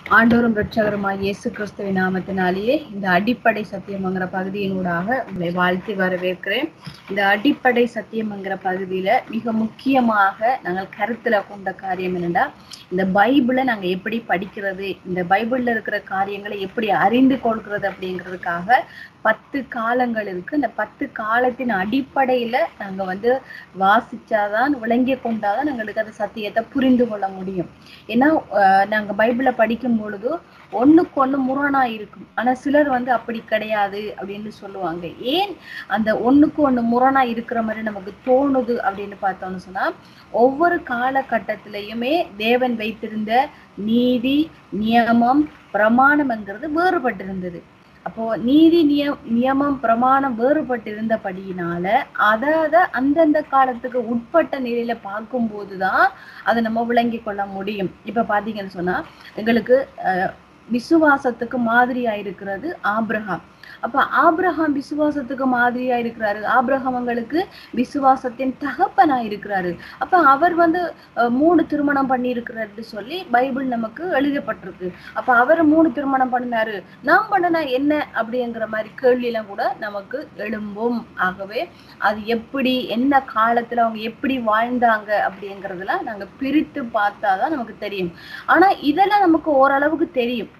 ஆண்டோரும் ரட்சகருமாய் இயேசு கிறிஸ்துவின் நாமத்தினாலேயே இந்த அடிப்படை சத்தியம்ங்கிற பகுதியினூடாக உங்களை வாழ்த்தி வரவேற்கிறேன் இந்த அடிப்படை சத்தியம்ங்கிற பகுதியில மிக முக்கியமாக நாங்கள் கருத்துல கொண்ட காரியம் என்னன்னா இந்த பைபிளை நாங்க எப்படி படிக்கிறது இந்த பைபிள்ல இருக்கிற காரியங்களை எப்படி அறிந்து கொள்கிறது அப்படிங்கிறதுக்காக பத்து காலங்கள் இருக்கு இந்த பத்து காலத்தின் அடிப்படையில நாங்க வந்து வாசிச்சாதான் விளங்கி கொண்டாதான் எங்களுக்கு அந்த சத்தியத்தை புரிந்து கொள்ள முடியும் ஏன்னா அஹ் நாங்க பைபிளை படிக்கும் பொழுது ஒண்ணுக்கு ஒண்ணு முரணா இருக்கும் ஆனா சிலர் வந்து அப்படி கிடையாது அப்படின்னு சொல்லுவாங்க ஏன் அந்த ஒண்ணுக்கு ஒண்ணு முரணா இருக்கிற மாதிரி நமக்கு தோணுது அப்படின்னு பார்த்தோம்னு சொன்னா ஒவ்வொரு காலகட்டத்திலையுமே தேவன் வைத்திருந்த நீதி நியமம் பிரமாணம்ங்கிறது வேறுபட்டிருந்தது அப்போ நீதி நிய நியமம் பிரமாணம் வேறுபட்டிருந்தபடியினால அதை அதை அந்தந்த காலத்துக்கு உட்பட்ட நிலையில பார்க்கும்போதுதான் அதை நம்ம விளங்கி கொள்ள முடியும் இப்ப பாத்தீங்கன்னு சொன்னா எங்களுக்கு அஹ், விசுவாசத்துக்கு மாதிரியா இருக்கிறது ஆபிரகாம் அப்ப ஆபிரகாம் விசுவாசத்துக்கு மாதிரியா இருக்கிறாரு ஆபிரகாம் அவங்களுக்கு விசுவாசத்தின் தகப்பனா இருக்கிறாரு அப்ப அவர் வந்து அஹ், மூணு திருமணம் பண்ணி இருக்கிறாரு சொல்லி பைபிள் நமக்கு எழுதப்பட்டிருக்கு அப்ப அவர் மூணு திருமணம் பண்ணினாரு நாம் பண்ணனா என்ன அப்படிங்கிற மாதிரி கேள்வி எல்லாம் கூட நமக்கு எழும்பும் ஆகவே அது எப்படி என்ன காலத்துல அவங்க எப்படி வாழ்ந்தாங்க அப்படிங்கறதெல்லாம் நாங்க பிரித்து பார்த்தாதான் நமக்கு தெரியும் ஆனா இதெல்லாம் நமக்கு ஓரளவுக்கு தெரியும்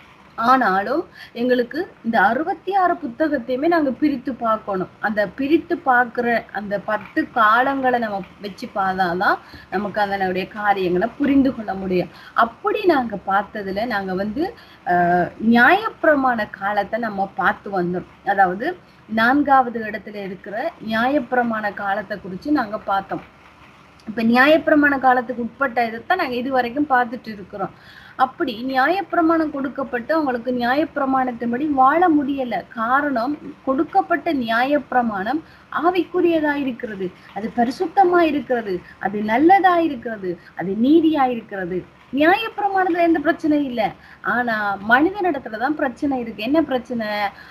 ஆனாலும் எங்களுக்கு இந்த அறுபத்தி ஆறு புத்தகத்தையுமே நாங்க பிரித்து பார்க்கணும் அந்த பிரித்து பார்க்கிற அந்த பத்து காலங்களை நம்ம வச்சு பார்த்தாதான் நமக்கு அதனுடைய காரியங்களை புரிந்து கொள்ள முடியும் அப்படி நாங்க பார்த்ததுல நாங்க வந்து ஆஹ் நியாயப்பிரமாண காலத்தை நம்ம பார்த்து வந்தோம் அதாவது நான்காவது இடத்துல இருக்கிற நியாயப்பிரமாண காலத்தை குறிச்சு நாங்க பார்த்தோம் இப்ப நியாயப்பிரமாண காலத்துக்கு உட்பட்ட இதைத்தான் நாங்க இது வரைக்கும் பார்த்துட்டு இருக்கிறோம் அப்படி நியாயப்பிரமாணம் கொடுக்கப்பட்டு அவங்களுக்கு நியாயப்பிரமாணத்தின்படி வாழ முடியல காரணம் கொடுக்கப்பட்ட நியாயப்பிரமாணம் ஆவிக்குரியதா இருக்கிறது அது பரிசுத்தமா இருக்கிறது அது நல்லதா இருக்கிறது அது நீதியா இருக்கிறது நியாயப்பிரமாணத்துல எந்த பிரச்சனையும் இல்லை ஆனா மனிதனிடத்துலதான் பிரச்சனை இருக்கு என்ன பிரச்சனை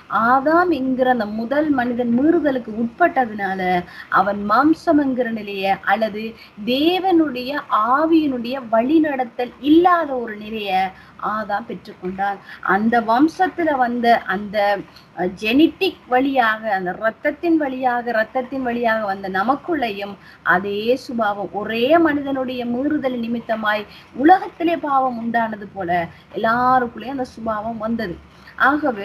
ஆதாம் என்கிற அந்த முதல் மனிதன் மீறுதலுக்கு உட்பட்டதுனால அவன் மாம்சம் என்கிற நிலைய அல்லது தேவனுடைய ஆவியினுடைய வழிநடத்தல் இல்லாத ஒரு நிலைய ஆதாம் பெற்றுக்கொண்டான் அந்த வம்சத்துல வந்த அந்த ஜெனிட்டிக் வழியாக அந்த ரத்தத்தின் வழியாக ரத்தத்தின் வழியாக வந்த நமக்குள்ளேயும் அதே சுபாவம் ஒரே மனிதனுடைய மீறுதல் நிமித்தமாய் உலகத்திலே பாவம் உண்டானது போல எல்லாருக்குள்ளேயும் அந்த சுபாவம் வந்தது ஆகவே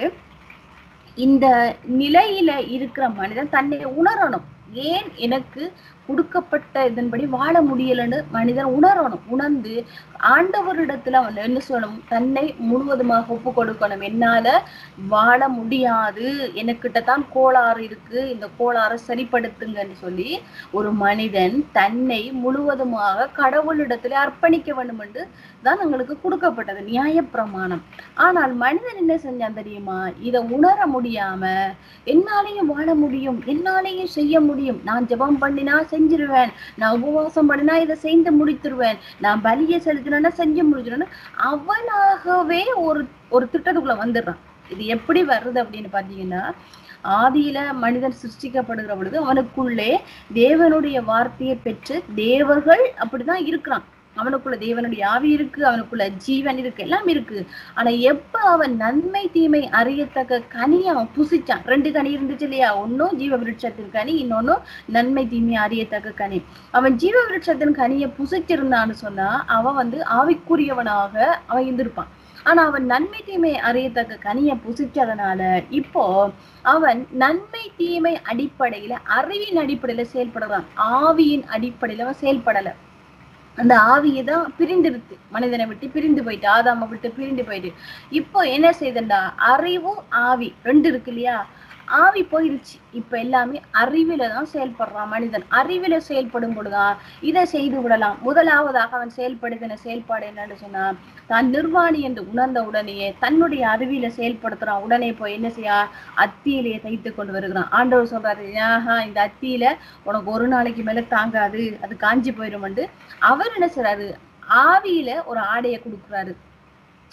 இந்த நிலையில இருக்கிற மனிதன் தன்னை உணரணும் ஏன் எனக்கு கொடுக்கப்பட்ட இதன்படி வாழ முடியலன்னு மனிதன் உணரணும் உணர்ந்து ஆண்டவரிடத்துல அவன் என்ன சொல்லணும் தன்னை முழுவதுமாக ஒப்பு கொடுக்கணும் என்னால வாழ முடியாது எனக்கிட்ட தான் கோளாறு இருக்கு இந்த கோளாறை சரிப்படுத்துங்கன்னு சொல்லி ஒரு மனிதன் தன்னை முழுவதுமாக கடவுளிடத்துல அர்ப்பணிக்க வேண்டும் என்று தான் எங்களுக்கு கொடுக்கப்பட்டது நியாயப்பிரமாணம் ஆனால் மனிதன் என்ன செஞ்சான் தெரியுமா இதை உணர முடியாம என்னாலையும் வாழ முடியும் என்னாலையும் செய்ய முடியும் நான் ஜெபம் பண்ணினா செஞ்சிருவேன் நான் உபவாசம் பண்ணினா இதை செய்து முடித்துருவேன் நான் பலியை செலுத்தினா செஞ்சு முடிச்சிருவேன் அவனாகவே ஒரு ஒரு திட்டத்துக்குள்ள வந்துடுறான் இது எப்படி வருது அப்படின்னு பாத்தீங்கன்னா ஆதியில மனிதன் சிருஷ்டிக்கப்படுகிற பொழுது அவனுக்குள்ளே தேவனுடைய வார்த்தையை பெற்று தேவர்கள் அப்படிதான் இருக்கிறான் அவனுக்குள்ள தேவனுடைய ஆவி இருக்கு அவனுக்குள்ள ஜீவன் இருக்கு எல்லாம் இருக்கு ஆனா எப்ப அவன் நன்மை தீமை அறியத்தக்க கனியை அவன் புசிச்சான் ரெண்டு கனி இருந்துச்சு இல்லையா ஒன்னும் ஜீவ விருட்சத்தின் கனி இன்னொன்னும் நன்மை தீமை அறியத்தக்க கனி அவன் ஜீவ விருட்சத்தின் கனியை புசிச்சிருந்தான்னு சொன்னா அவன் வந்து ஆவிக்குரியவனாக அவன் இருந்திருப்பான் ஆனா அவன் நன்மை தீமை அறியத்தக்க கனியை புசிச்சதுனால இப்போ அவன் நன்மை தீமை அடிப்படையில அறிவின் அடிப்படையில செயல்படுறான் ஆவியின் அடிப்படையில அவன் செயல்படல அந்த ஆவியை தான் பிரிந்துருத்து மனிதனை விட்டு பிரிந்து போயிட்டு ஆதாம விட்டு பிரிந்து போயிட்டு இப்போ என்ன செய்தண்டா அறிவும் ஆவி ரெண்டு இருக்கு இல்லையா ஆவி போயிருச்சு இப்ப எல்லாமே அறிவில தான் செயல்படுறான் மனிதன் அறிவில செயல்படும் பொழுதுதான் இதை செய்து விடலாம் முதலாவதாக அவன் செயல்படுத்தின செயல்பாடு என்னன்னு சொன்னா தான் நிர்வாணி என்று உணர்ந்த உடனேயே தன்னுடைய அறிவில செயல்படுத்துறான் உடனே போய் என்ன செய்யா அத்தியிலேயே தைத்து கொண்டு வருகிறான் ஆண்டவர் சொல்றாரு ஆஹா இந்த அத்தியில உனக்கு ஒரு நாளைக்கு மேல தாங்காது அது காஞ்சி போயிடும் அவர் என்ன செய்றாரு ஆவியில ஒரு ஆடையை கொடுக்குறாரு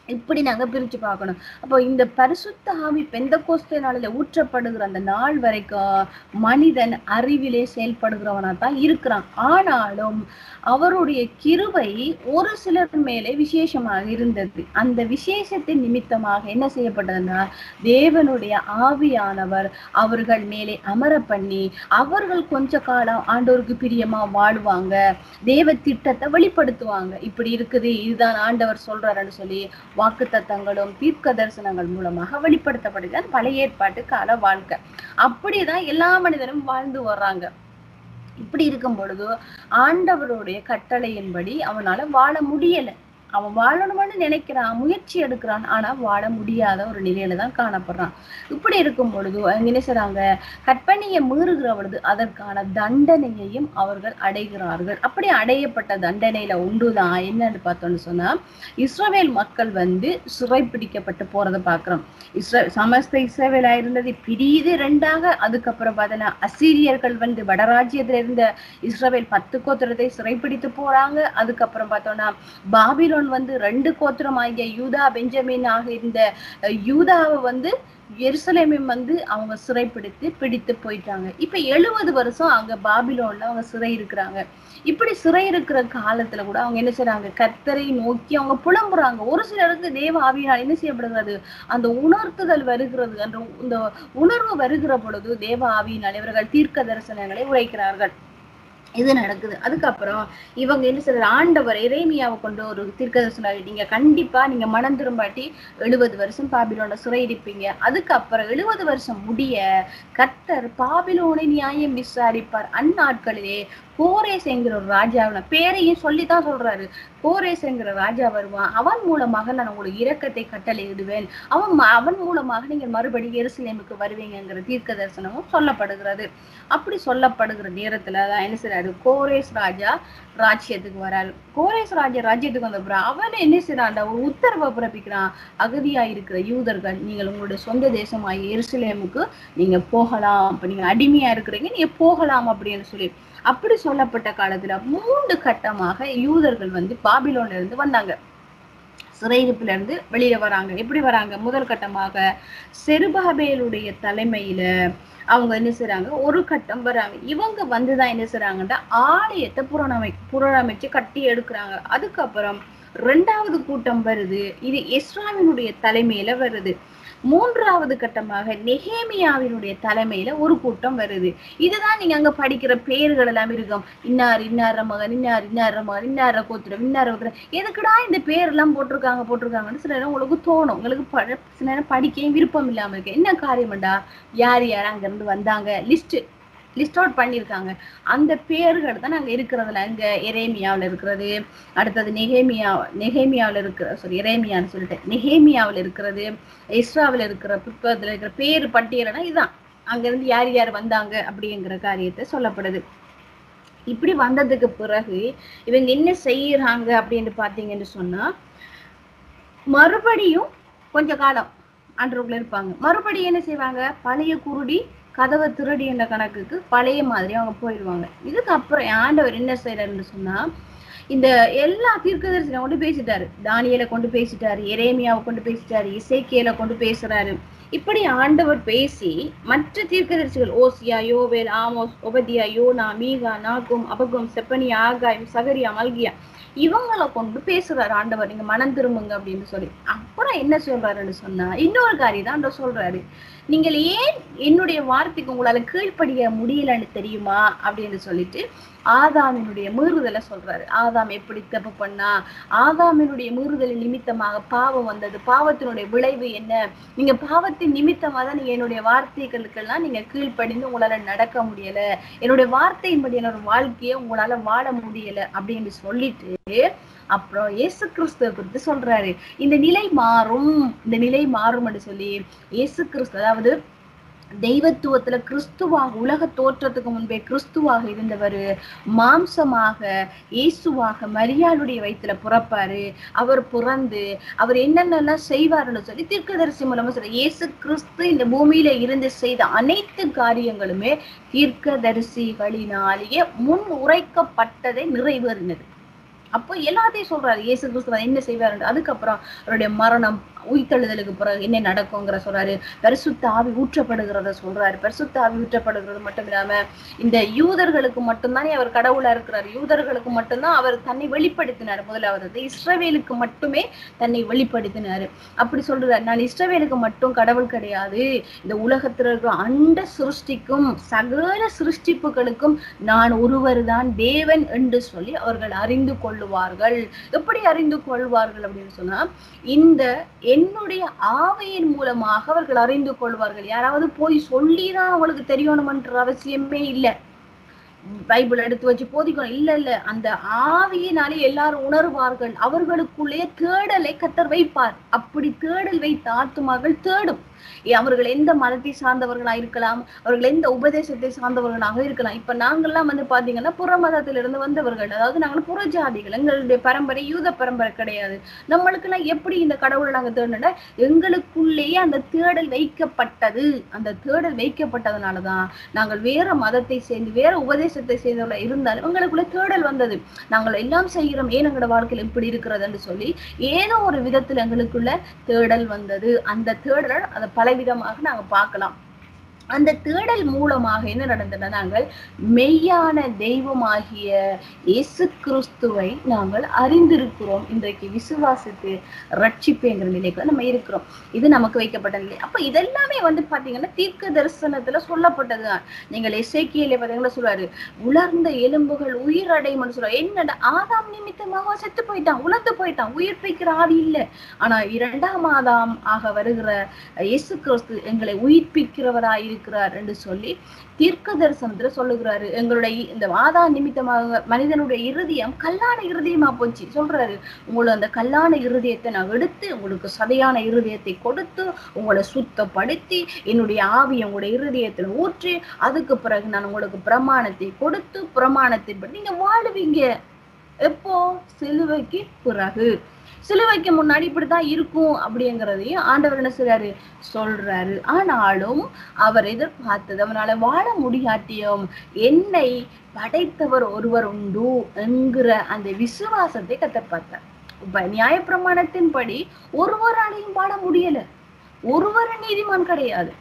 இப்படி நாங்க பிரிச்சு பார்க்கணும் அப்போ இந்த பரிசுத்த ஆவி பெந்த கோஸ்தே நாளில ஊற்றப்படுகிற அந்த நாள் வரைக்கும் மனிதன் அறிவிலே செயல்படுகிறவனா தான் இருக்கிறான் ஆனாலும் அவருடைய கிருபை ஒரு சிலர் மேலே விசேஷமாக இருந்தது அந்த விசேஷத்தின் நிமித்தமாக என்ன செய்யப்பட்டதுன்னா தேவனுடைய ஆவியானவர் அவர்கள் மேலே அமர பண்ணி அவர்கள் கொஞ்ச காலம் ஆண்டவருக்கு பிரியமா வாழ்வாங்க தேவ திட்டத்தை வெளிப்படுத்துவாங்க இப்படி இருக்குது இதுதான் ஆண்டவர் சொல்றாருன்னு சொல்லி வாக்கு தத்தங்களும் தீர்க்க தரிசனங்கள் மூலமாக வெளிப்படுத்தப்படுகிறது அது பழைய ஏற்பாட்டு கால வாழ்க்கை அப்படிதான் எல்லா மனிதரும் வாழ்ந்து வர்றாங்க இப்படி இருக்கும் பொழுது ஆண்டவருடைய கட்டளையின்படி அவனால வாழ முடியல அவன் வாழணும்னு நினைக்கிறான் முயற்சி எடுக்கிறான் ஆனா வாழ முடியாத ஒரு நிலையில தான் காணப்படுறான் இப்படி இருக்கும் பொழுது அவங்க என்ன செய்றாங்க கற்பனையை மீறுகிற பொழுது அதற்கான தண்டனையையும் அவர்கள் அடைகிறார்கள் அப்படி அடையப்பட்ட தண்டனையில ஒன்றுதான் என்னன்னு பார்த்தோம்னு சொன்னா இஸ்ரவேல் மக்கள் வந்து சிறைப்பிடிக்கப்பட்டு போறதை பார்க்கிறோம் இஸ்ரே சமஸ்த இஸ்ரவேலா இருந்தது பிரியுது ரெண்டாக அதுக்கப்புறம் பார்த்தோன்னா அசீரியர்கள் வந்து வடராஜ்யத்துல இருந்த இஸ்ரவேல் பத்து கோத்திரத்தை சிறைப்பிடித்து போறாங்க அதுக்கப்புறம் பார்த்தோம்னா பாபிலோன் வந்து ரெண்டு கோத்திரம் ஆகிய யூதா பெஞ்சமின் ஆக இருந்த அஹ், யூதாவை வந்து எருசலேமையும் வந்து அவங்க சிறைப்பிடித்து பிடித்து போயிட்டாங்க இப்ப எழுபது வருஷம் அங்க பாபிலோன்ல அவங்க சிறை இருக்கிறாங்க இப்படி சிறை இருக்கிற காலத்துல கூட அவங்க என்ன செய்றாங்க கர்த்தரை நோக்கி அவங்க புலம்புறாங்க ஒரு சிலருக்கு தேவ ஆவியினால் என்ன செய்யப்படுகிறது அந்த உணர்த்துதல் வருகிறது அந்த இந்த உணர்வு வருகிற பொழுது தேவ ஆவியினால் இவர்கள் தீர்க்க தரிசனங்களை உரைக்கிறார்கள் இது நடக்குது அதுக்கப்புறம் இவங்க என்ன செய்யற ஆண்டவர் இறைமையாவை கொண்டு ஒரு தீர்க்கதரிசனம் நீங்க கண்டிப்பா நீங்க மனம் திரும்பாட்டி எழுபது வருஷம் பாபிலோன சிறையிருப்பீங்க அதுக்கப்புறம் எழுபது வருஷம் முடிய கர்த்தர் பாபிலோனை நியாயம் விசாரிப்பார் அந்நாட்களிலே கோரேஸ் என்கிற ஒரு ராஜாவின பேரையும் சொல்லித்தான் சொல்றாரு கோரேஸ் என்கிற ராஜா வருவான் அவன் மூலமாக நான் உங்களுக்கு இரக்கத்தை கட்டளையிடுவேன் அவன் ம- அவன் மூலமாக நீங்கள் மறுபடியும் எருசலேமுக்கு வருவீங்கங்கிற தீர்க்க தரிசனமும் சொல்லப்படுகிறது அப்படி சொல்லப்படுகிற நேரத்துல தான் என்ன செய்றாரு கோரேஸ் ராஜா ராஜ்யத்துக்கு வராரு கோரேஸ் ராஜா ராஜ்யத்துக்கு வந்த அப்புறம் அவன் என்ன செய்யறான் ஒரு உத்தரவை பிறப்பிக்கிறான் அகதியா இருக்கிற யூதர்கள் நீங்கள் உங்களுடைய சொந்த தேசமாகிய எருசலேமுக்கு நீங்க போகலாம் அப்ப நீங்க அடிமையா இருக்கிறீங்க நீங்க போகலாம் அப்படின்னு சொல்லி அப்படி சொல்லப்பட்ட காலத்துல மூன்று கட்டமாக யூதர்கள் வந்து பாபிலோன்ல இருந்து வந்தாங்க சிறையிருப்புல இருந்து வெளியில வராங்க எப்படி வராங்க முதல் கட்டமாக செருபாபேலுடைய தலைமையில அவங்க என்ன செய்றாங்க ஒரு கட்டம் வராங்க இவங்க வந்துதான் என்ன செய்றாங்கன்னா ஆலயத்தை புறணமை புறணமைச்சு கட்டி எடுக்கிறாங்க அதுக்கப்புறம் ரெண்டாவது கூட்டம் வருது இது எஸ்ராவினுடைய தலைமையில வருது மூன்றாவது கட்டமாக நெகேமியாவினுடைய தலைமையில ஒரு கூட்டம் வருது இதுதான் நீங்க அங்க படிக்கிற பெயர்கள் எல்லாம் இருக்கும் இன்னார் இன்னார மகன் இன்னார் இன்னார மகன் இன்னார கோத்திரம் இன்னார கோத்திரம் எதுக்குடா இந்த பேர் எல்லாம் போட்டிருக்காங்க போட்டிருக்காங்கன்னு சில நேரம் உங்களுக்கு தோணும் உங்களுக்கு ப- சில நேரம் படிக்க விருப்பம் இல்லாம இருக்கு என்ன காரியம்டா யார் யார் அங்க இருந்து வந்தாங்க லிஸ்ட் லிஸ்ட் அவுட் பண்ணியிருக்காங்க அந்த பேர்கள் தான் நாங்க இருக்கிறதுல இங்க எரேமியாவுல இருக்கிறது அடுத்தது நெகேமியா நெகேமியாவுல இருக்கிற சாரி எரேமியான்னு சொல்லிட்டேன் நெகேமியாவுல இருக்கிறது இஸ்ராவில் இருக்கிற புத்தகத்துல இருக்கிற பேர் பட்டியல்னா இதுதான் அங்க இருந்து யார் யார் வந்தாங்க அப்படிங்கிற காரியத்தை சொல்லப்படுது இப்படி வந்ததுக்கு பிறகு இவங்க என்ன செய்யறாங்க அப்படின்னு பாத்தீங்கன்னு சொன்னா மறுபடியும் கொஞ்ச காலம் ஆண்டவர்கள் இருப்பாங்க மறுபடியும் என்ன செய்வாங்க பழைய குருடி கதவை திருடி என்ற கணக்குக்கு பழைய மாதிரி அவங்க போயிடுவாங்க இதுக்கப்புறம் ஆண்டவர் என்ன செய்யறாருன்னு சொன்னா இந்த எல்லா தீர்க்கதரிசனை கொண்டு பேசிட்டாரு தானியலை கொண்டு பேசிட்டாரு எரேமியாவை கொண்டு பேசிட்டாரு இசைக்கியலை கொண்டு பேசுறாரு இப்படி ஆண்டவர் பேசி மற்ற தீர்க்கதரிசிகள் ஓசியா யோவேல் ஆமோஸ் ஒபதியா யோனா மீகா நாகும் அபகும் செப்பனியா ஆகாயம் சகரியா மல்கியா இவங்களை கொண்டு பேசுறாரு ஆண்டவர் நீங்க மனம் திரும்புங்க அப்படின்னு சொல்லி அப்புறம் என்ன சொல்றாருன்னு சொன்னா இன்னொரு காரியம் தான் ஆண்டவர் சொல்றாரு நீங்கள் ஏன் என்னுடைய வார்த்தைக்கு உங்களால கீழ்ப்படிய முடியலன்னு தெரியுமா அப்படின்னு சொல்லிட்டு ஆதாமினுடைய மீறுதலை சொல்றாரு ஆதாம் எப்படி தப்பு பண்ணா ஆதாமினுடைய மீறுதலின் நிமித்தமாக பாவம் வந்தது பாவத்தினுடைய விளைவு என்ன நீங்க பாவத்தின் நிமித்தமா தான் நீங்க என்னுடைய வார்த்தைகளுக்கெல்லாம் நீங்க கீழ்ப்படிந்து உங்களால நடக்க முடியல என்னுடைய வார்த்தையின்படி என்னோட வாழ்க்கையை உங்களால வாழ முடியல அப்படின்னு சொல்லிட்டு அப்புறம் இயேசு கிறிஸ்துவ குறித்து சொல்றாரு இந்த நிலை மாறும் இந்த நிலை மாறும் என்று சொல்லி இயேசு கிறிஸ்து அதாவது தெய்வத்துவத்துல கிறிஸ்துவாக உலக தோற்றத்துக்கு முன்பே கிறிஸ்துவாக இருந்தவர் மாம்சமாக இயேசுவாக மரியாளுடைய வயித்துல பிறப்பாரு அவர் பிறந்து அவர் என்னென்னலாம் செய்வாருன்னு சொல்லி தீர்க்கதரிசி மூலமா சொல்ற இயேசு கிறிஸ்து இந்த பூமியில இருந்து செய்த அனைத்து காரியங்களுமே தீர்க்கதரிசிகளினாலேயே முன் உரைக்கப்பட்டதை நிறைவேறினது அப்போ எல்லாத்தையும் சொல்றாரு இயேசு கிறிஸ்து என்ன செய்வாரு அதுக்கப்புறம் அவருடைய மரணம் உயிர்த்தெழுதலுக்கு பிறகு என்ன நடக்குங்கிற சொல்றாரு பரிசுத்த ஆவி ஊற்றப்படுகிறத சொல்றாரு பரிசுத்த ஆவி ஊற்றப்படுகிறது மட்டும் இல்லாம இந்த யூதர்களுக்கு மட்டும்தானே அவர் கடவுளா இருக்கிறார் யூதர்களுக்கு மட்டும்தான் அவர் தன்னை வெளிப்படுத்தினார் முதலாவது அது இஸ்ரவேலுக்கு மட்டுமே தன்னை வெளிப்படுத்தினாரு அப்படி சொல்றாரு நான் இஸ்ரவேலுக்கு மட்டும் கடவுள் கிடையாது இந்த உலகத்தில் இருக்கிற அண்ட சிருஷ்டிக்கும் சகல சிருஷ்டிப்புகளுக்கும் நான் ஒருவர் தான் தேவன் என்று சொல்லி அவர்கள் அறிந்து கொள்ளுவார்கள் எப்படி அறிந்து கொள்வார்கள் அப்படின்னு சொன்னா இந்த என்னுடைய ஆவையின் மூலமாக அவர்கள் அறிந்து கொள்வார்கள் யாராவது போய் சொல்லிதான் அவங்களுக்கு தெரியணுமன்ற அவசியமே இல்லை பைபிள் எடுத்து வச்சு போதிக்கணும் இல்ல இல்ல அந்த ஆவியினாலே எல்லாரும் உணர்வார்கள் அவர்களுக்குள்ளே தேடலை கத்தர் வைப்பார் அப்படி தேடல் வைத்த ஆத்துமாக்கள் தேடும் ஏ, அவர்கள் எந்த மதத்தை சார்ந்தவர்களா இருக்கலாம் அவர்கள் எந்த உபதேசத்தை சார்ந்தவர்களாக இருக்கலாம் இப்ப நாங்கெல்லாம் வந்து பாத்தீங்கன்னா புற மதத்திலிருந்து வந்தவர்கள் அதாவது நாங்கள் புற ஜாதிகள் எங்களுடைய பரம்பரை யூத பரம்பரை கிடையாது நம்மளுக்கெல்லாம் எப்படி இந்த கடவுளை நாங்க தேடினா எங்களுக்குள்ளேயே அந்த தேடல் வைக்கப்பட்டது அந்த தேடல் வைக்கப்பட்டதுனாலதான் நாங்கள் வேற மதத்தை சேர்ந்து வேற உபதேசத்தை சேர்ந்தவர்களா இருந்தாலும் எங்களுக்குள்ள தேடல் வந்தது நாங்கள் எல்லாம் செய்கிறோம் ஏன் எங்களோட வாழ்க்கையில் இப்படி இருக்கிறதுன்னு சொல்லி ஏதோ ஒரு விதத்துல எங்களுக்குள்ள தேடல் வந்தது அந்த தேடல் அதை பலவிதமாக நாங்க பார்க்கலாம் அந்த தேடல் மூலமாக என்ன நடந்ததுன்னா நாங்கள் மெய்யான தெய்வமாகிய இயேசு கிறிஸ்துவை நாங்கள் அறிந்திருக்கிறோம் இன்றைக்கு விசுவாசித்து ரட்சிப்புங்கிற நிலைக்குள்ள நம்ம இருக்கிறோம் இது நமக்கு வைக்கப்பட்ட நிலை அப்ப இதெல்லாமே வந்து பாத்தீங்கன்னா தீர்க்க தரிசனத்துல சொல்லப்பட்டதுதான் நீங்கள் எசேக்கியேல பாத்தீங்கன்னா சொல்றாரு உலர்ந்த எலும்புகள் உயிரடையும்னு சொல்றாரு என்னடா ஆதாம் நிமித்தமாக செத்து போயிட்டான் உலர்ந்து போயிட்டான் உயிர்ப்பிக்கிற ஆவி இல்ல ஆனா இரண்டாம் ஆதாம் ஆக வருகிற இயேசு கிறிஸ்து எங்களை உயிர்ப்பிக்கிறவராய் இருக்கிறார் என்று சொல்லி தீர்க்க தரிசனத்துல சொல்லுகிறாரு எங்களுடைய இ- இந்த ஆதா நிமித்தமாக மனிதனுடைய இருதயம் கல்லான இருதயமா போச்சு சொல்றாரு உங்களை அந்த கல்லான இருதயத்தை நான் எடுத்து உங்களுக்கு சதையான இருதயத்தை கொடுத்து உங்களை சுத்தப்படுத்தி என்னுடைய ஆவியை உங்களுடைய இருதயத்துல ஊற்றி அதுக்கு பிறகு நான் உங்களுக்கு பிரமாணத்தை கொடுத்து பிரமாணத்தின்படி நீங்க வாழுவீங்க எப்போ சிலுவைக்கு பிறகு சிலுவைக்கு முன்னாடி இப்படித்தான் இருக்கும் அப்படிங்கிறதையும் ஆண்டவர் என்ன சொல்றாரு சொல்றாரு ஆனாலும் அவர் எதிர்பார்த்தது அவனால வாழ முடியாட்டியும் என்னை படைத்தவர் ஒருவர் உண்டு என்கிற அந்த விசுவாசத்தை கத்தர் பார்த்தார் இப்ப நியாயப்பிரமாணத்தின்படி ஒருவராலையும் வாழ முடியல ஒருவர் நீதிமான் கிடையாது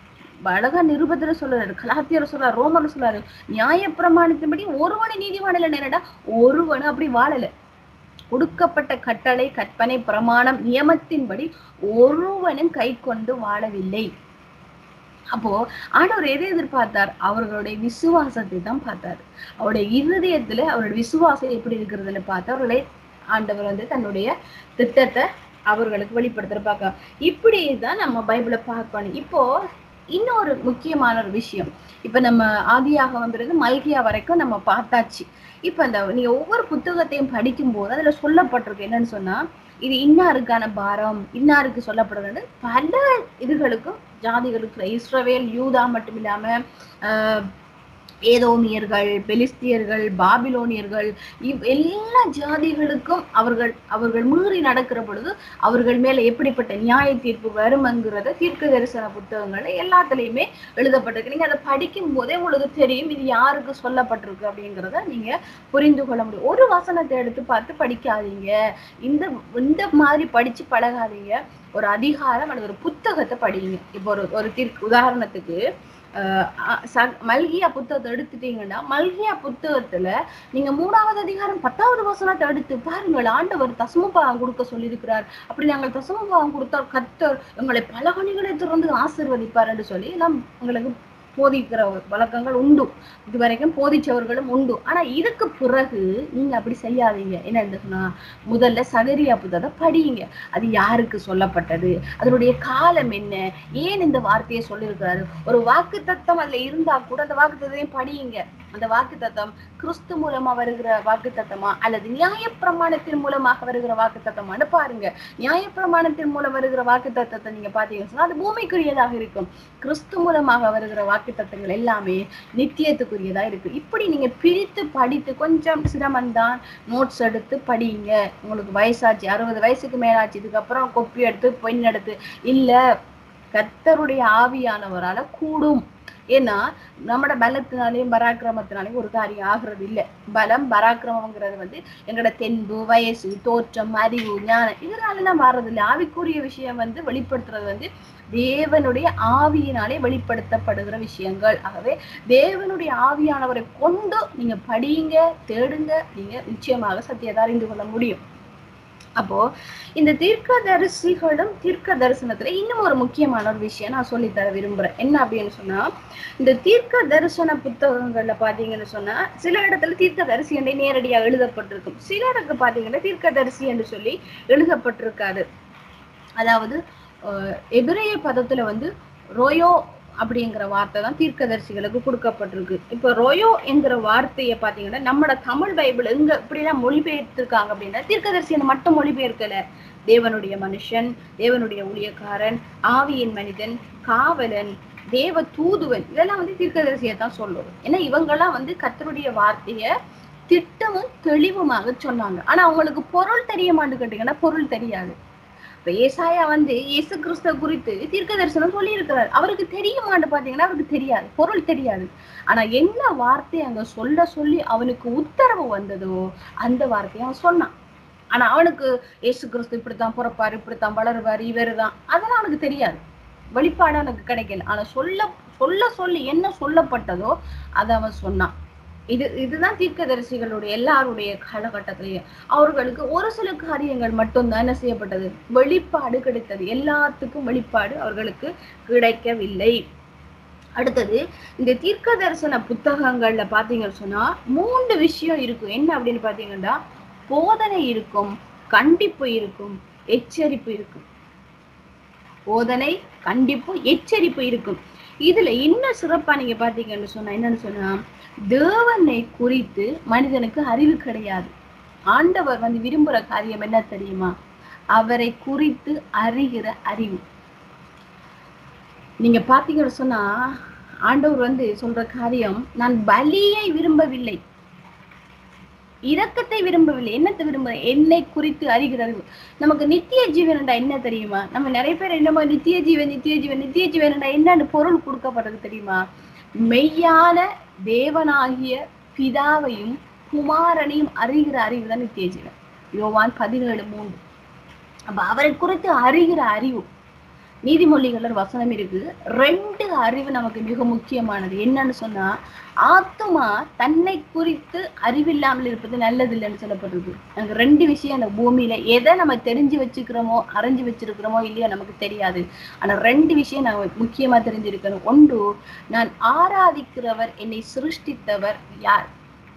அழகா நிருபத்துல சொல்றாரு கலாத்தியர் சொல்றாரு ரோமர் சொல்றாரு நியாயப்பிரமாணத்தின்படி ஒருவனை நீதிமான் இல்லை நேரடா ஒருவனு அப்படி வாழல கொடுக்கப்பட்ட கட்டளை கற்பனை பிரமாணம் நியமத்தின்படி ஒருவனும் கை கொண்டு வாழவில்லை அப்போ ஆண்டவர் எதை எதிர்பார்த்தார் அவர்களுடைய விசுவாசத்தை தான் பார்த்தார் அவருடைய இருதயத்துல அவருடைய விசுவாசம் எப்படி இருக்கிறதுன்னு பார்த்து அவர்களை ஆண்டவர் வந்து தன்னுடைய திட்டத்தை அவர்களுக்கு வெளிப்படுத்துற பார்க்க இப்படி தான் நம்ம பைபிளை பார்க்கணும் இப்போ இன்னொரு முக்கியமான ஒரு விஷயம் இப்ப நம்ம ஆதியாக வந்திருந்து மல்கியா வரைக்கும் நம்ம பார்த்தாச்சு இப்ப இந்த நீங்க ஒவ்வொரு புத்தகத்தையும் படிக்கும் போது அதுல சொல்லப்பட்டிருக்கு என்னன்னு சொன்னா இது இன்னாருக்கான பாரம் இன்னாருக்கு சொல்லப்படுறது பல இதுகளுக்கும் ஜாதிகளுக்கு இஸ்ரவேல் யூதா மட்டும் இல்லாம ஆஹ் ஏதோமியர்கள் பெலிஸ்தியர்கள் பாபிலோனியர்கள் இவ் எல்லா ஜாதிகளுக்கும் அவர்கள் அவர்கள் மீறி நடக்கிற பொழுது அவர்கள் மேல எப்படிப்பட்ட நியாய தீர்ப்பு வரும்ங்கிறத தீர்க்க தரிசன புத்தகங்கள்ல எல்லாத்துலயுமே எழுதப்பட்டிருக்கு நீங்க அதை படிக்கும் போதே உங்களுக்கு தெரியும் இது யாருக்கு சொல்லப்பட்டிருக்கு அப்படிங்கிறத நீங்க புரிந்து கொள்ள முடியும் ஒரு வசனத்தை எடுத்து பார்த்து படிக்காதீங்க இந்த இந்த மாதிரி படிச்சு பழகாதீங்க ஒரு அதிகாரம் அல்லது ஒரு புத்தகத்தை படிங்க இப்போ ஒரு ஒரு தீர்க்கு உதாரணத்துக்கு அஹ் அ- ச- மல்கியா புத்தகத்தை எடுத்துட்டீங்கன்னா மல்கியா புத்தகத்துல நீங்க மூணாவது அதிகாரம் பத்தாவது வசனத்தை எடுத்து பாருங்கள் ஆண்டவர் தசமபாகம் கொடுக்க சொல்லியிருக்கிறார் அப்படி நாங்கள் தசமபாகம் கொடுத்தால் கர்த்தர் எங்களை பல வழிகளை திறந்து ஆசீர்வதிப்பார் என்று சொல்லி எல்லாம் உங்களுக்கு போதிக்கிற வழக்கங்கள் உண்டு இதுவரைக்கும் போதிச்சவர்களும் உண்டு ஆனா இதுக்கு பிறகு நீங்க அப்படி செய்யாதீங்க என்ன சொன்னா முதல்ல சகரியா புத்தகத்தை படியுங்க அது யாருக்கு சொல்லப்பட்டது அதனுடைய காலம் என்ன ஏன் இந்த வார்த்தையை சொல்லியிருக்கிறாரு ஒரு வாக்கு தத்தம் அதுல இருந்தா கூட அந்த வாக்கு தத்தத்தையும் படியுங்க அந்த வாக்கு தத்தம் கிறிஸ்து மூலமா வருகிற வாக்கு தத்தமா அல்லது நியாய பிரமாணத்தின் மூலமாக வருகிற வாக்கு தத்தமான்னு பாருங்க நியாய பிரமாணத்தின் மூலம் வருகிற வாக்கு தத்தத்தை நீங்க பாத்தீங்கன்னா சொன்னா அது பூமிக்குரியதாக இருக்கும் கிறிஸ்து மூலமாக வருகிற வாக்கு தத்தங்கள் எல்லாமே நித்தியத்துக்குரியதா இருக்கு இப்படி நீங்க பிரித்து படித்து கொஞ்சம் சிரமம்தான் நோட்ஸ் எடுத்து படிங்க உங்களுக்கு வயசாச்சு அறுபது வயசுக்கு மேலாச்சு இதுக்கப்புறம் கொப்பி எடுத்து பெண் எடுத்து இல்ல கர்த்தருடைய ஆவியானவரால கூடும் ஏன்னா நம்மட பலத்தினாலையும் பராக்கிரமத்தினாலையும் ஒரு காரியம் ஆகுறது இல்லை பலம் பராக்கிரமங்கிறது வந்து எங்களோட தென்பு வயசு தோற்றம் அறிவு ஞானம் இதனாலலாம் வர்றது இல்லை ஆவிக்குரிய விஷயம் வந்து வெளிப்படுத்துறது வந்து தேவனுடைய ஆவியினாலே வெளிப்படுத்தப்படுகிற விஷயங்கள் ஆகவே தேவனுடைய ஆவியானவரை கொண்டு நீங்க படியுங்க தேடுங்க நீங்க நிச்சயமாக சத்தியத்தை அறிந்து கொள்ள முடியும் அப்போ இந்த தீர்க்க தரிசிகளும் தீர்க்க தரிசனத்துல இன்னும் ஒரு முக்கியமான ஒரு விஷயம் நான் சொல்லித்தர விரும்புறேன் என்ன அப்படின்னு சொன்னா இந்த தீர்க்க தரிசன புத்தகங்கள்ல பாத்தீங்கன்னு சொன்னா சில இடத்துல தீர்க்க தரிசி என்றே நேரடியாக எழுதப்பட்டிருக்கும் சிலருக்கு பாத்தீங்கன்னா தீர்க்க தரிசி என்று சொல்லி எழுதப்பட்டிருக்காது அதாவது அஹ், எபிரேய பதத்துல வந்து ரோயோ அப்படிங்கிற வார்த்தை தான் தீர்க்கதரிசிகளுக்கு கொடுக்கப்பட்டிருக்கு இப்போ ரோயோ என்கிற வார்த்தையை பார்த்தீங்கன்னா நம்மட தமிழ் பைபிள் எங்க இப்படிலாம் மொழிபெயர்த்திருக்காங்க அப்படின்னா தீர்க்கதரிசியை மட்டும் மொழிபெயர்க்கல தேவனுடைய மனுஷன் தேவனுடைய ஊழியக்காரன் ஆவியின் மனிதன் காவலன் தேவ தூதுவன் இதெல்லாம் வந்து தீர்க்கதரிசியை தான் சொல்லுவோம் ஏன்னா இவங்கெல்லாம் வந்து கர்த்தருடைய வார்த்தைய திட்டமும் தெளிவுமாக சொன்னாங்க ஆனா அவங்களுக்கு பொருள் தெரியுமான்னு கேட்டீங்கன்னா பொருள் தெரியாது இப்ப ஏசாயா வந்து இயேசு கிறிஸ்துவ குறித்து தீர்க்க தரிசனம் சொல்லி இருக்கிறார் அவருக்கு தெரியுமான்னு பாத்தீங்கன்னா அவருக்கு தெரியாது பொருள் தெரியாது ஆனா என்ன வார்த்தை அங்க சொல்ல சொல்லி அவனுக்கு உத்தரவு வந்ததோ அந்த வார்த்தையை அவன் சொன்னான் ஆனா அவனுக்கு இயேசு கிறிஸ்து இப்படித்தான் பிறப்பாரு இப்படித்தான் வளருவாரு இவருதான் அதெல்லாம் அவனுக்கு தெரியாது வெளிப்பாடு அவனுக்கு கிடைக்கல ஆனா சொல்ல சொல்ல சொல்லி என்ன சொல்லப்பட்டதோ அதை அவன் சொன்னான் இது இதுதான் தீர்க்கதரிசிகளுடைய எல்லாருடைய காலகட்டத்திலேயே அவர்களுக்கு ஒரு சில காரியங்கள் மட்டும்தான் என்ன செய்யப்பட்டது வெளிப்பாடு கிடைத்தது எல்லாத்துக்கும் வெளிப்பாடு அவர்களுக்கு கிடைக்கவில்லை அடுத்தது இந்த தீர்க்க தரிசன புத்தகங்கள்ல பாத்தீங்கன்னு சொன்னா மூன்று விஷயம் இருக்கும் என்ன அப்படின்னு பாத்தீங்கன்னா போதனை இருக்கும் கண்டிப்பு இருக்கும் எச்சரிப்பு இருக்கும் போதனை கண்டிப்பு எச்சரிப்பு இருக்கும் இதுல இன்னும் சிறப்பா நீங்க பாத்தீங்கன்னு சொன்னா என்னன்னு சொன்னா தேவனை குறித்து மனிதனுக்கு அறிவு கிடையாது ஆண்டவர் வந்து விரும்புற காரியம் என்ன தெரியுமா அவரை குறித்து அறிகிற அறிவு நீங்க பாத்தீங்கன்னு சொன்னா ஆண்டவர் வந்து சொல்ற காரியம் நான் பலியை விரும்பவில்லை இரக்கத்தை விரும்பவில்லை என்னத்தை விரும்புறேன் என்னை குறித்து அறிகிற அறிவு நமக்கு நித்திய ஜீவன்டா என்ன தெரியுமா நம்ம நிறைய பேர் என்னமோ நித்திய ஜீவன் நித்திய ஜீவன் நித்திய ஜீவன்டா என்னன்னு பொருள் கொடுக்கப்பட்டது தெரியுமா மெய்யான தேவனாகிய பிதாவையும் குமாரனையும் அறிகிற அறிவு தான் நித்திய ஜீவன் யோவான் பதினேழு மூன்று அப்ப அவரை குறித்து அறிகிற அறிவு நீதிமொழிகள் ஒரு வசனம் இருக்கு ரெண்டு அறிவு நமக்கு மிக முக்கியமானது என்னன்னு சொன்னா ஆத்துமா தன்னை குறித்து அறிவில்லாமல் இருப்பது நல்லது இல்லைன்னு சொல்லப்பட்டிருக்கு எனக்கு ரெண்டு விஷயம் அந்த பூமியில எதை நம்ம தெரிஞ்சு வச்சுக்கிறோமோ அறிஞ்சு வச்சிருக்கிறோமோ இல்லையோ நமக்கு தெரியாது ஆனா ரெண்டு விஷயம் நான் முக்கியமா தெரிஞ்சிருக்கணும் ஒன்று நான் ஆராதிக்கிறவர் என்னை சிருஷ்டித்தவர் யார்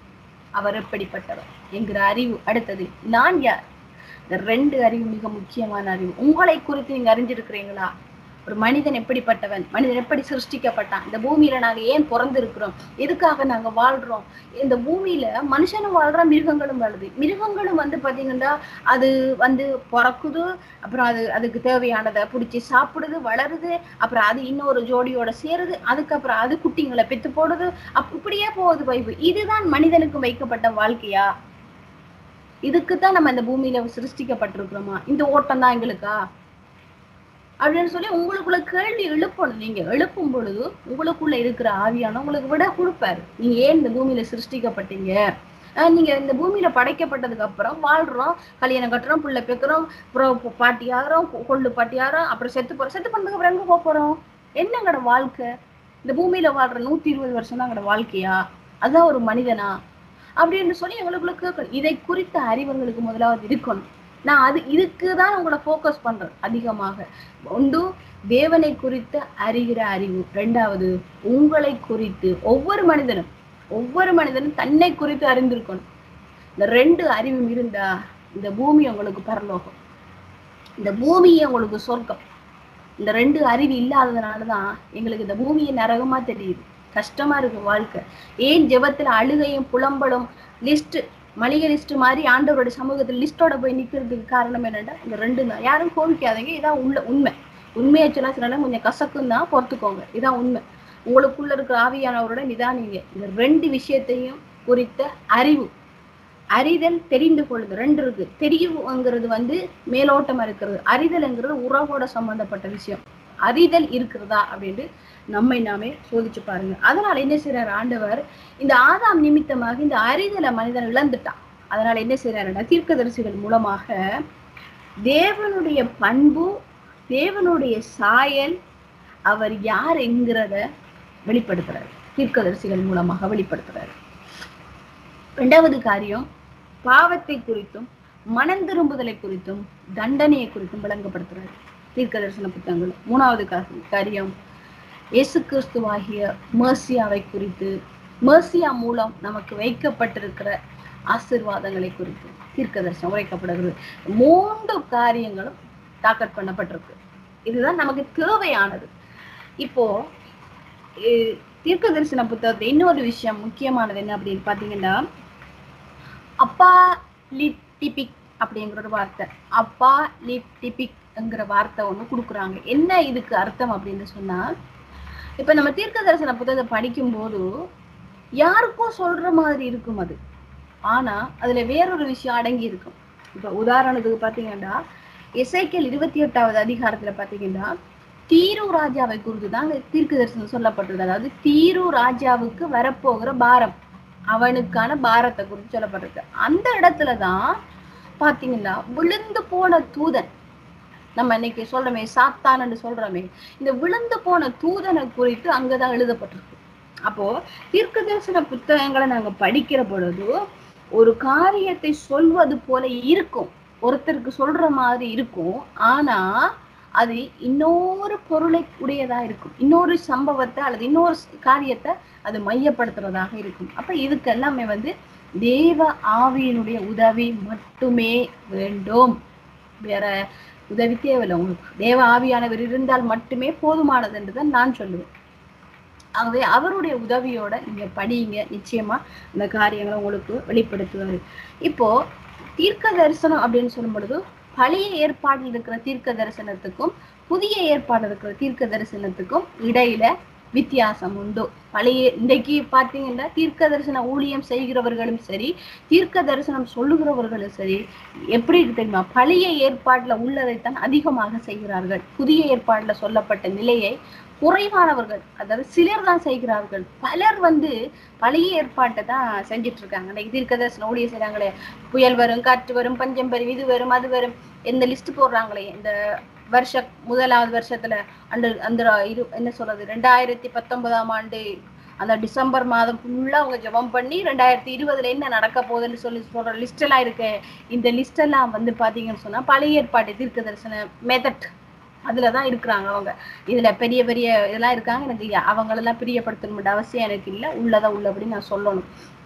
அவர் எப்படிப்பட்டவர் என்கிற அறிவு அடுத்தது நான் யார் இந்த ரெண்டு அறிவு மிக முக்கியமான அறிவு உங்களை குறித்து நீங்க அறிஞ்சிருக்கிறீங்களா ஒரு மனிதன் எப்படிப்பட்டவன் மனிதன் எப்படி சிருஷ்டிக்கப்பட்டான் இந்த பூமியில நாங்க ஏன் பிறந்திருக்கிறோம் எதுக்காக நாங்க வாழ்றோம் இந்த பூமியில மனுஷனும் வாழ்றோம் மிருகங்களும் வாழுது மிருகங்களும் வந்து பாத்தீங்கன்னா அது வந்து பிறக்குது அப்புறம் அது அதுக்கு தேவையானதை பிடிச்சி சாப்பிடுது வளருது அப்புறம் அது இன்னொரு ஜோடியோட சேருது அதுக்கப்புறம் அது குட்டிங்களை பெத்து போடுது அப் இப்படியே போகுது பைப்பு இதுதான் மனிதனுக்கு வைக்கப்பட்ட வாழ்க்கையா இதுக்குத்தான் நம்ம இந்த பூமியில சிருஷ்டிக்கப்பட்டிருக்கிறோமா இந்த ஓட்டம் தான் எங்களுக்கா அப்படின்னு சொல்லி உங்களுக்குள்ள கேள்வி எழுப்பணும் நீங்க எழுப்பும் பொழுது உங்களுக்குள்ள இருக்கிற ஆவியான உங்களுக்கு விட கொடுப்பாரு நீங்க ஏன் இந்த பூமியில சிருஷ்டிக்கப்பட்டீங்க அஹ் நீங்க இந்த பூமியில படைக்கப்பட்டதுக்கு அப்புறம் வாழ்றோம் கல்யாணம் கட்டுறோம் புள்ள பெக்கிறோம் அப்புறம் பாட்டி ஆகிறோம் கொள்ளு பாட்டி ஆகிறோம் அப்புறம் செத்து போறோம் செத்து பண்ணதுக்கு அப்புறம் எங்க போக போறோம் என்னங்கட வாழ்க்கை இந்த பூமியில வாழ்ற நூத்தி இருபது வருஷம் தான் எங்களோட வாழ்க்கையா அதான் ஒரு மனிதனா அப்படின்னு சொல்லி எங்களுக்குள்ள கேட்கணும் இதை குறித்த அறிவுங்களுக்கு முதலாவது இருக்கணும் நான் அது இதுக்கு தான் உங்களை ஃபோக்கஸ் பண்றேன் அதிகமாக ஒன்று தேவனை குறித்த அறிகிற அறிவு ரெண்டாவது உங்களை குறித்து ஒவ்வொரு மனிதனும் ஒவ்வொரு மனிதனும் தன்னை குறித்து அறிந்திருக்கணும் இந்த ரெண்டு அறிவும் இருந்தா இந்த பூமி உங்களுக்கு பரலோகம் இந்த பூமியே உங்களுக்கு சொர்க்கம் இந்த ரெண்டு அறிவு இல்லாததுனாலதான் எங்களுக்கு இந்த பூமியை நரகமா தெரியுது கஷ்டமா இருக்கு வாழ்க்கை ஏன் ஜெபத்துல அழுகையும் புலம்பலும் லிஸ்ட் மளிகை லிஸ்ட் மாதிரி ஆண்டவரோட சமூகத்துல லிஸ்டோட போய் நிக்கிறதுக்கு காரணம் என்னன்னா இந்த ரெண்டு தான் யாரும் கோவிக்காதீங்க இதான் உள்ள உண்மை உண்மையை சொன்னா சில நேரம் கொஞ்சம் கசக்கும் தான் பொறுத்துக்கோங்க இதான் உண்மை உங்களுக்குள்ள இருக்கிற ஆவியானவரோட நிதானிங்க இந்த ரெண்டு விஷயத்தையும் குறித்த அறிவு அறிதல் தெரிந்து கொள்ளுது ரெண்டு இருக்கு தெரிவுங்கிறது வந்து மேலோட்டமா இருக்கிறது அறிதல்ங்கிறது உறவோட சம்பந்தப்பட்ட விஷயம் அறிதல் இருக்கிறதா அப்படின்ட்டு நம்மை நாமே சோதிச்சு பாருங்க அதனால என்ன செய்யறாரு ஆண்டவர் இந்த ஆதாம் நிமித்தமாக இந்த அறிதலை மனிதன் இழந்துட்டான் அதனால என்ன செய்யறாருன்னா தீர்க்கதரிசிகள் மூலமாக தேவனுடைய பண்பு தேவனுடைய சாயல் அவர் யார் என்கிறத வெளிப்படுத்துறாரு தீர்க்கதரிசிகள் மூலமாக வெளிப்படுத்துறாரு இரண்டாவது காரியம் பாவத்தை குறித்தும் மனம் திரும்புதலை குறித்தும் தண்டனையை குறித்தும் விளங்கப்படுத்துறாரு தீர்க்க தரிசன புத்தகங்கள் மூணாவது கா- காரியம் இயேசு கிறிஸ்துவாகிய மேர்சியாவை குறித்து மேர்சியா மூலம் நமக்கு வைக்கப்பட்டிருக்கிற ஆசீர்வாதங்களை குறித்து தீர்க்க தரிசனம் உரைக்கப்படுகிறது மூன்று காரியங்களும் தாக்கட் பண்ணப்பட்டிருக்கு இதுதான் நமக்கு தேவையானது இப்போ இ- தீர்க்க தரிசன புத்தகத்துல இன்னொரு விஷயம் முக்கியமானது என்ன அப்படின்னு பாத்தீங்கன்னா அப்பா லிட்டிபிக் அப்படிங்கிற ஒரு வார்த்தை அப்பா லிட்டிபிக்ங்கிற வார்த்தை ஒண்ணு கொடுக்குறாங்க என்ன இதுக்கு அர்த்தம் அப்படின்னு சொன்னா இப்ப நம்ம தீர்க்க தரிசன புத்தகத்தை படிக்கும்போது யாருக்கும் சொல்ற மாதிரி இருக்கும் அது ஆனா அதுல வேறொரு விஷயம் அடங்கி இருக்கும் இப்ப உதாரணத்துக்கு பாத்தீங்கன்னா இசைக்கல் இருபத்தி எட்டாவது அதிகாரத்துல பாத்தீங்கன்னா தீரு ராஜாவை குறித்து தான் அங்க தீர்க்க தரிசனம் சொல்லப்பட்டது அதாவது தீரு ராஜாவுக்கு வரப்போகிற பாரம் அவனுக்கான பாரத்தை குறித்து சொல்லப்பட்டிருக்கு அந்த இடத்துலதான் பாத்தீங்கன்னா விழுந்து போன தூதன் நம்ம இன்னைக்கு சொல்றோமே சாத்தான்னு சொல்றோமே இந்த விழுந்து போன தூதனை குறித்து அங்கதான் எழுதப்பட்டிருக்கு அப்போ தீர்க்க தரிசன புத்தகங்களை நாங்க படிக்கிற பொழுது ஒரு காரியத்தை சொல்வது போல இருக்கும் ஒருத்தருக்கு சொல்ற மாதிரி இருக்கும் ஆனா அது இன்னொரு பொருளை உடையதா இருக்கும் இன்னொரு சம்பவத்தை அல்லது இன்னொரு ஸ்- காரியத்தை அது மையப்படுத்துறதாக இருக்கும் அப்ப இதுக்கு எல்லாமே வந்து தேவ ஆவியினுடைய உதவி மட்டுமே வேண்டும் வேற உதவி தேவையில்லை உங்களுக்கு தேவ ஆவியானவர் இருந்தால் மட்டுமே போதுமானது என்றுதான் நான் சொல்லுவேன் ஆகவே அவருடைய உதவியோட நீங்க படிங்க நிச்சயமா இந்த காரியங்களை உங்களுக்கு வெளிப்படுத்துவாரு இப்போ தீர்க்க தரிசனம் அப்படின்னு சொல்லும் பொழுது பழைய ஏற்பாடில் இருக்கிற தீர்க்க தரிசனத்துக்கும் புதிய ஏற்பாடு இருக்கிற தீர்க்க தரிசனத்துக்கும் இடையில வித்தியாசம் உண்டு பழைய இன்றைக்கு பார்த்தீங்கன்னா தீர்க்க தரிசன ஊழியம் செய்கிறவர்களும் சரி தீர்க்க தரிசனம் சொல்லுகிறவர்களும் சரி எப்படி இருக்கு தெரியுமா பழைய ஏற்பாட்டுல உள்ளதைத்தான் அதிகமாக செய்கிறார்கள் புதிய ஏற்பாட்டுல சொல்லப்பட்ட நிலையை குறைவானவர்கள் அதாவது சிலர் தான் செய்கிறார்கள் பலர் வந்து பழைய ஏற்பாட்டை தான் செஞ்சுட்டு இருக்காங்க இன்னைக்கு தீர்க்க தரிசன ஊழியம் செய்றாங்களே புயல் வரும் காற்று வரும் பஞ்சம் வரும் இது வரும் அது வரும் இந்த லிஸ்ட் போடுறாங்களே இந்த வருஷ முதலாவது வருஷத்துல அந்த அந்த இரு என்ன சொல்றது ரெண்டாயிரத்தி பத்தொன்பதாம் ஆண்டு அந்த டிசம்பர் மாதம் ஃபுல்லா அவங்க ஜெபம் பண்ணி ரெண்டாயிரத்தி இருபதுல என்ன நடக்க போகுதுன்னு சொல்லி சொல்ற லிஸ்ட் எல்லாம் இருக்கு இந்த லிஸ்ட் எல்லாம் வந்து பாத்தீங்கன்னு சொன்னா பழைய ஏற்பாட்டு தீர்க்க தரிசன மெத்தட் அதுலதான் இருக்கிறாங்க அவங்க இதுல பெரிய பெரிய இதெல்லாம் இருக்காங்க எனக்கு யா- அவங்களெல்லாம் பிரியப்படுத்தணும் அவசியம் எனக்கு இல்லை உள்ளதா உள்ளபடி நான் சொல்லணும்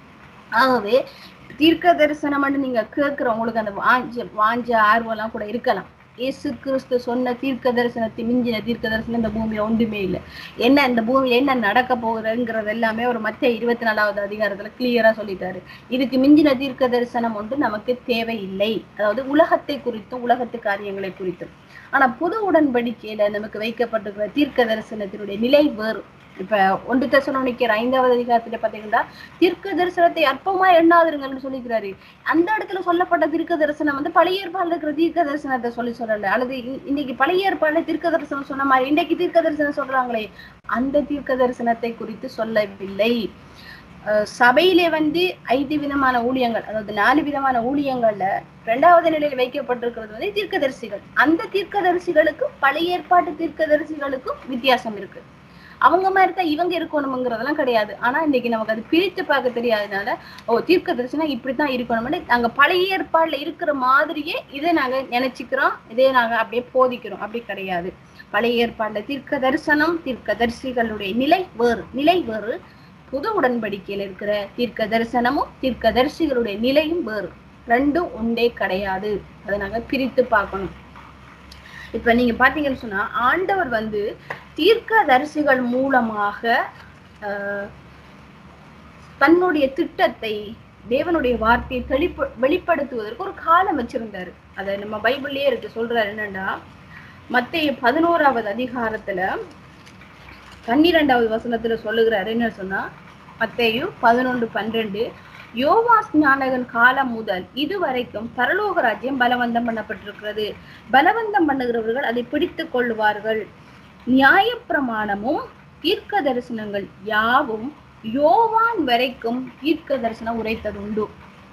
ஆகவே தீர்க்க தரிசனம் நீங்க கேட்கிறவங்களுக்கு அந்த வாஞ்ச வாஞ்ச ஆர்வம் எல்லாம் கூட இருக்கலாம் இயேசு கிறிஸ்து சொன்ன தீர்க்க தரிசனத்தை மிஞ்சின தீர்க்க தரிசனம் இந்த பூமியில ஒன்றுமே இல்லை என்ன இந்த பூமியில என்ன நடக்க போகுதுங்கிறது எல்லாமே ஒரு மத்திய இருபத்தி நாலாவது அதிகாரத்துல கிளியரா சொல்லிட்டாரு இதுக்கு மிஞ்சின தீர்க்க தரிசனம் ஒன்று நமக்கு தேவையில்லை அதாவது உலகத்தை குறித்தும் உலகத்து காரியங்களை குறித்தும் ஆனா புது உடன்படிக்கையில நமக்கு வைக்கப்பட்டிருக்கிற தீர்க்க தரிசனத்தினுடைய நிலை வேறு இப்ப ஒன்று தசனோனிக்கிற ஐந்தாவது அதிகாரத்துல பாத்தீங்கன்னா தீர்க்க தரிசனத்தை அற்பமா எண்ணாதிருங்கள்னு சொல்லிக்கிறாரு அந்த இடத்துல சொல்லப்பட்ட தீர்க்க தரிசனம் வந்து பழைய ஏற்பாடுல இருக்கிற தீர்க்க தரிசனத்தை சொல்லி சொல்லல அல்லது இ- இன்னைக்கு பழைய ஏற்பாடுல தீர்க்க தரிசனம் சொன்ன மாதிரி இன்னைக்கு தீர்க்க தரிசனம் சொல்றாங்களே அந்த தீர்க்க தரிசனத்தை குறித்து சொல்லவில்லை அஹ் சபையிலே வந்து ஐந்து விதமான ஊழியங்கள் அதாவது நாலு விதமான ஊழியங்கள்ல இரண்டாவது நிலையில் வைக்கப்பட்டிருக்கிறது வந்து தீர்க்கதரிசிகள் அந்த தீர்க்கதரிசிகளுக்கும் பழைய ஏற்பாட்டு தீர்க்கதரிசிகளுக்கும் வித்தியாசம் இருக்கு அவங்க மாதிரி தான் இவங்க இருக்கணுங்கிறதெல்லாம் கிடையாது ஆனா இன்னைக்கு நமக்கு அது பிரித்து பார்க்க தெரியாதனால ஓ தீர்க்க தரிசனம் இப்படித்தான் இருக்கணும்னு நாங்க பழைய ஏற்பாடுல இருக்கிற மாதிரியே இதை நாங்க நினைச்சுக்கிறோம் இதே நாங்க அப்படியே போதிக்கிறோம் அப்படி கிடையாது பழைய ஏற்பாடுல தீர்க்க தரிசனம் தீர்க்க தரிசிகளுடைய நிலை வேறு நிலை வேறு புது உடன்படிக்கையில இருக்கிற தீர்க்க தரிசனமும் தீர்க்க தரிசிகளுடைய நிலையும் வேறு ரெண்டும் ஒன்றே கிடையாது அதை நாங்க பிரித்து பார்க்கணும் இப்ப நீங்க பாத்தீங்கன்னு சொன்னா ஆண்டவர் வந்து தீர்க்க தரிசிகள் மூலமாக ஆஹ், தன்னுடைய திட்டத்தை தேவனுடைய வார்த்தையை தெளிப்ப வெளிப்படுத்துவதற்கு ஒரு காலம் வச்சிருந்தாரு அதை நம்ம பைபிள்லயே இருக்கு சொல்றாரு என்னன்னா மத்திய பதினோராவது அதிகாரத்துல பன்னிரெண்டாவது வசனத்துல சொல்லுகிறாரு என்ன சொன்னா மத்தேயு பதினொன்று பன்னிரெண்டு யோவாஸ் ஞானகன் காலம் முதல் இதுவரைக்கும் பரலோக ராஜ்யம் பலவந்தம் பண்ணப்பட்டிருக்கிறது பலவந்தம் பண்ணுகிறவர்கள் அதை பிடித்துக் கொள்ளுவார்கள் நியாயப்பிரமாணமும் தீர்க்க தரிசனங்கள் யாவும் யோவான் வரைக்கும் தீர்க்க தரிசனம் உரைத்ததுண்டு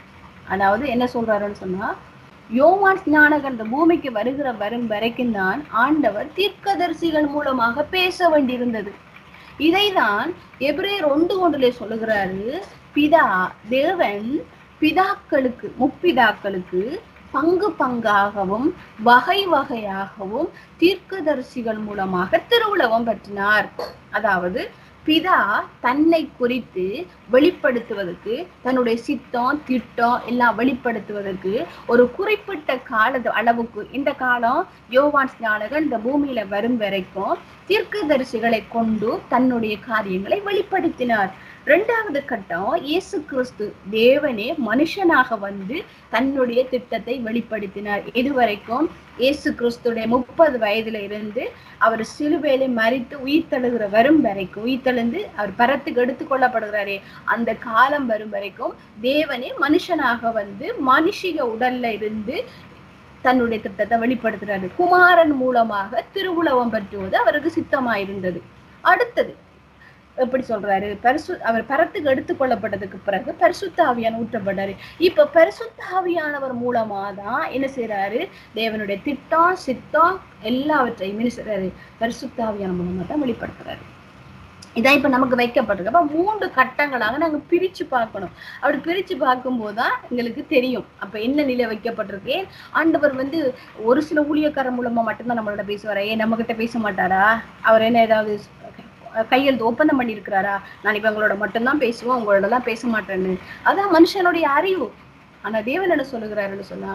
அதாவது என்ன சொல்றாருன்னு சொன்னா யோவான் ஸ்நானகன் இந்த பூமிக்கு வருகிற வரும் வரைக்கும் தான் ஆண்டவர் தீர்க்கதரிசிகள் மூலமாக பேச வேண்டியிருந்தது இதைதான் எபிரேயர் ஒன்று ஒன்றிலே சொல்லுகிறாரு பிதா தேவன் பிதாக்களுக்கு முப்பிதாக்களுக்கு பங்கு பங்காகவும் வகை வகையாகவும் தீர்க்கதரிசிகள் மூலமாக திருவுளவம் பற்றினார் அதாவது பிதா தன்னை குறித்து வெளிப்படுத்துவதற்கு தன்னுடைய சித்தம் திட்டம் எல்லாம் வெளிப்படுத்துவதற்கு ஒரு குறிப்பிட்ட கால அளவுக்கு இந்த காலம் யோவான் ஸ்நானகன் இந்த பூமியில வரும் வரைக்கும் தீர்க்கதரிசிகளை கொண்டு தன்னுடைய காரியங்களை வெளிப்படுத்தினார் இரண்டாவது கட்டம் இயேசு கிறிஸ்து தேவனே மனுஷனாக வந்து தன்னுடைய திட்டத்தை வெளிப்படுத்தினார் இதுவரைக்கும் இயேசு கிறிஸ்துடைய முப்பது வயதுல இருந்து அவர் சிலுவையில மறித்து உயிர்த்தெழுகிற வரும் வரைக்கும் உயிர்த்தெழுந்து அவர் பரத்துக்கு எடுத்து கொள்ளப்படுகிறாரே அந்த காலம் வரும் வரைக்கும் தேவனே மனுஷனாக வந்து மனுஷிக உடல்ல இருந்து தன்னுடைய திட்டத்தை வெளிப்படுத்துறாரு குமாரன் மூலமாக திருவுளவம் பற்றுவது அவருக்கு சித்தமாயிருந்தது அடுத்தது எப்படி சொல்றாரு பரிசு அவர் பரத்துக்கு எடுத்து கொள்ளப்பட்டதுக்கு பிறகு பரிசுத்த ஆவியான் ஊற்றப்பட்டாரு இப்ப பரிசுத்த ஆவியானவர் மூலமா தான் என்ன செய்யறாரு தேவனுடைய திட்டம் சித்தம் எல்லாவற்றையும் என்ன செய்யறாரு பரிசுத்த ஆவியான மூலமா தான் வெளிப்படுத்துறாரு இதான் இப்ப நமக்கு வைக்கப்பட்டிருக்கு அப்ப மூன்று கட்டங்களாக நாங்க பிரிச்சு பார்க்கணும் அப்படி பிரிச்சு பார்க்கும்போது தான் எங்களுக்கு தெரியும் அப்ப என்ன நிலை வைக்கப்பட்டிருக்கு ஆண்டவர் வந்து ஒரு சில ஊழியக்காரர் மூலமா மட்டும்தான் நம்மளோட பேசுவாரா ஏன் நம்ம கிட்ட பேச மாட்டாரா அவர் என்ன ஏதாவது கையெழுத்து ஒப்பந்தம் பண்ணி இருக்கிறாரா நான் இப்ப உங்களோட மட்டும்தான் பேசுவோம் உங்களோட எல்லாம் பேச மாட்டேன்னு அதான் மனுஷனுடைய அறிவு ஆனா தேவன் என்ன சொல்லுகிறாருன்னு சொன்னா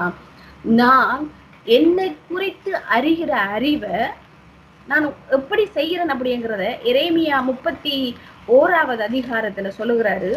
நான் என்னை குறித்து அறிகிற அறிவை நான் எப்படி செய்யறேன் அப்படிங்கிறத எரேமியா முப்பத்தி ஓராவது அதிகாரத்துல சொல்லுகிறாரு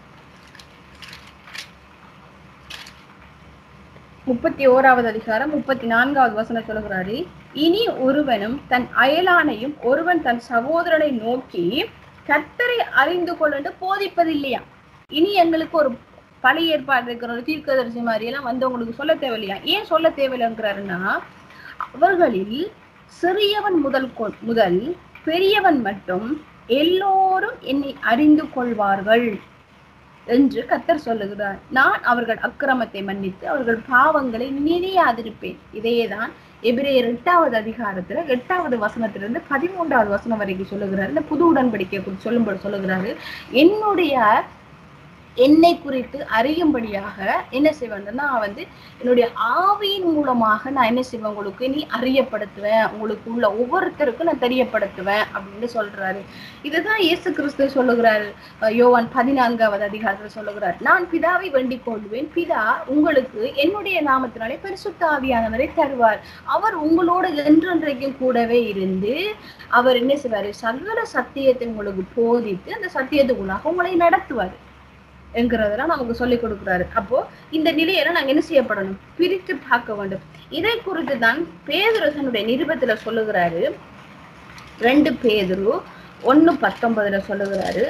முப்பத்தி ஓராவது அதிகாரம் முப்பத்தி நான்காவது வசனம் சொல்லுகிறாரு இனி ஒருவனும் தன் அயலானையும் ஒருவன் தன் சகோதரனை நோக்கி கர்த்தரை அறிந்து கொள்ளு போதிப்பதில்லையா இனி எங்களுக்கு ஒரு பழைய ஏற்பாடு இருக்கிற ஒரு தீர்க்கதரிசி மாதிரி எல்லாம் வந்து உங்களுக்கு சொல்ல தேவையில்லையா ஏன் சொல்ல தேவையில்லைங்கிறாருன்னா அவர்களில் சிறியவன் முதல் கொ- முதல் பெரியவன் மட்டும் எல்லோரும் என்னை அறிந்து கொள்வார்கள் என்று கத்தர் சொல்லுகிறார் நான் அவர்கள் அக்கிரமத்தை மன்னித்து அவர்கள் பாவங்களை நினையாதிருப்பேன் இதையேதான் எபிரேயர் எட்டாவது அதிகாரத்துல எட்டாவது வசனத்திலிருந்து பதிமூன்றாவது வசனம் வரைக்கும் சொல்லுகிறார் இந்த புது உடன்படிக்கை குறித்து சொல்லும்போது சொல்லுகிறாரு என்னுடைய என்னை குறித்து அறியும்படியாக என்ன செய்வேன்னா நான் வந்து என்னுடைய ஆவியின் மூலமாக நான் என்ன செய்வேன் உங்களுக்கு நீ அறியப்படுத்துவேன் உங்களுக்கு உள்ள ஒவ்வொருத்தருக்கும் நான் தெரியப்படுத்துவேன் அப்படின்னு சொல்றாரு இதுதான் இயேசு கிறிஸ்து சொல்லுகிறாரு அஹ் யோவான் பதினான்காவது அதிகாரத்துல சொல்லுகிறார் நான் பிதாவை வேண்டிக் கொள்வேன் பிதா உங்களுக்கு என்னுடைய நாமத்தினாலே பரிசுத்த ஆவியானவரை தருவார் அவர் உங்களோட என்றென்றைக்கும் கூடவே இருந்து அவர் என்ன செய்வாரு சகல சத்தியத்தை உங்களுக்கு போதித்து அந்த சத்தியத்துக்குள்ளாக உங்களை நடத்துவார் என்கிறதெல்லாம் நமக்கு சொல்லி கொடுக்குறாரு அப்போ இந்த நிலையெல்லாம் நாங்க என்ன செய்யப்படணும் பிரித்து பார்க்க வேண்டும் இதை குறித்து தான் பேதுரு தன்னுடைய நிருபத்துல சொல்லுகிறாரு ரெண்டு பேதுரு ஒண்ணு பத்தொன்பதுல சொல்லுகிறாரு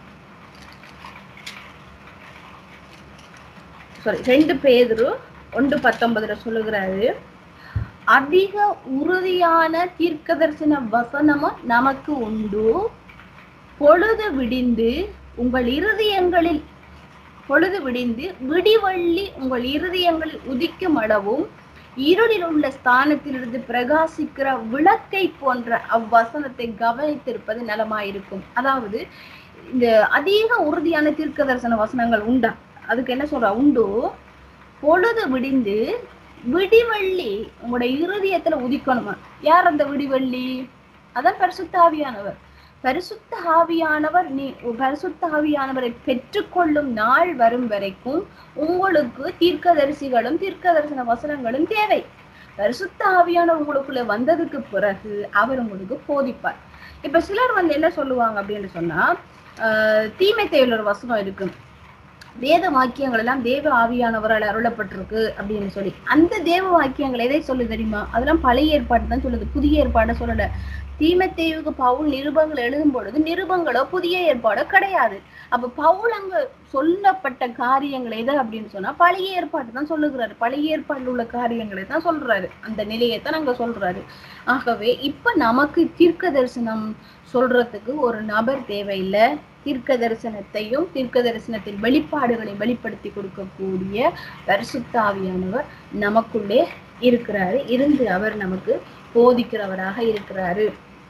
சாரி ரெண்டு பேதுரு ஒன்று பத்தொன்பதுல சொல்லுகிறாரு அதிக உறுதியான தீர்க்கதரிசன வசனமும் நமக்கு உண்டு பொழுது விடிந்து உங்கள் இருதயங்களில் பொழுது விடிந்து விடிவள்ளி உங்கள் இருதயங்களில் உதிக்கும் அளவும் இருளில் உள்ள ஸ்தானத்திலிருந்து பிரகாசிக்கிற விளக்கை போன்ற அவ்வசனத்தை கவனித்திருப்பது நலமாயிருக்கும் அதாவது இந்த அதிக உறுதியான தீர்க்க தரிசன வசனங்கள் உண்டா அதுக்கு என்ன சொல்றா உண்டு பொழுது விடிந்து விடிவள்ளி உங்களுடைய இருதயத்துல உதிக்கணுமா யார் அந்த விடிவள்ளி அதான் பரிசுத்த ஆவியானவர் பரிசுத்த ஆவியானவர் நீ பரிசுத்த ஆவியானவரை பெற்றுக்கொள்ளும் நாள் வரும் வரைக்கும் உங்களுக்கு தீர்க்கதரிசிகளும் தீர்க்க தரிசன வசனங்களும் தேவை பரிசுத்த ஆவியானவர் உங்களுக்குள்ள வந்ததுக்கு பிறகு அவர் உங்களுக்கு போதிப்பார் இப்ப சிலர் வந்து என்ன சொல்லுவாங்க அப்படின்னு சொன்னா ஆஹ் தீமை தேவையில் ஒரு வசனம் இருக்கு வேத வாக்கியங்கள் எல்லாம் தேவ ஆவியானவரால் அருளப்பட்டிருக்கு அப்படின்னு சொல்லி அந்த தேவ வாக்கியங்கள் எதை சொல்லு தெரியுமா அதெல்லாம் பழைய ஏற்பாடு தான் சொல்லுது புதிய ஏற்பாடு சொல்லல தீமத்தேவுக்கு பவுல் நிருபங்கள் எழுதும் பொழுது நிருபங்களோ புதிய ஏற்பாடோ கிடையாது அப்ப பவுல் அங்க சொல்லப்பட்ட காரியங்கள் எது அப்படின்னு சொன்னா பழைய ஏற்பாடு தான் சொல்லுகிறாரு பழைய ஏற்பாடுல உள்ள காரியங்களை தான் சொல்றாரு அந்த நிலையத்தான் அங்க சொல்றாரு ஆகவே இப்ப நமக்கு தீர்க்க தரிசனம் சொல்றதுக்கு ஒரு நபர் தேவையில்லை தீர்க்க தரிசனத்தையும் தீர்க்க தரிசனத்தின் வெளிப்பாடுகளையும் வெளிப்படுத்தி கொடுக்கக்கூடிய பரிசுத்தாவியானவர் நமக்குள்ளே இருக்கிறாரு இருந்து அவர் நமக்கு போதிக்கிறவராக இருக்கிறாரு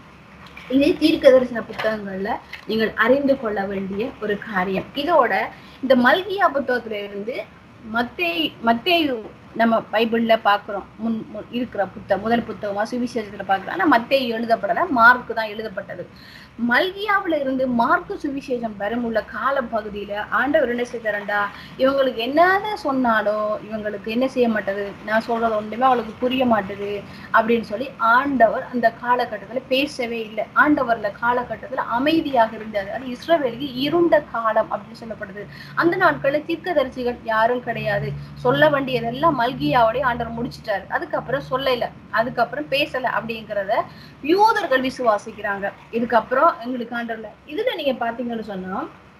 இது தீர்க்க தரிசன புத்தகங்கள்ல நீங்கள் அறிந்து கொள்ள வேண்டிய ஒரு காரியம் இதோட இந்த மல்கியா புத்தகத்துல இருந்து மத்தேய் மத்தேயு நம்ம பைபிள்ல பாக்குறோம் முன் முன் இருக்கிற புத்தகம் முதல் புத்தகமா சுவிசேஷத்துல பாக்குறோம் ஆனா மத்தேயு எழுதப்படல மார்க் தான் எழுதப்பட்டது மல்கியாவுல இருந்து மார்க்கு சுவிசேஷம் வரும் உள்ள கால பகுதியில ஆண்டவர் என்ன செய்தாரண்டா இவங்களுக்கு என்னதான் சொன்னாலும் இவங்களுக்கு என்ன செய்ய மாட்டது நான் சொல்றது ஒன்றுமே அவளுக்கு புரிய மாட்டேது அப்படின்னு சொல்லி ஆண்டவர் அந்த காலகட்டத்துல பேசவே இல்லை ஆண்டவர்ல காலகட்டத்துல அமைதியாக இருந்தது அது இஸ்ரவேலுக்கு இருண்ட காலம் அப்படின்னு சொல்லப்படுது அந்த நாட்கள்ல தீர்க்கதரிசிகள் யாரும் கிடையாது சொல்ல வேண்டியதெல்லாம் மல்கியாவோடய ஆண்டவர் முடிச்சிட்டாரு அதுக்கப்புறம் சொல்லல அதுக்கப்புறம் பேசல அப்படிங்கிறத யூதர்கள் விசுவாசிக்கிறாங்க இதுக்கப்புறம் எங்களுக்கு ஆண்டர்ல இதுல நீங்க பாத்தீங்கன்னு சொன்னா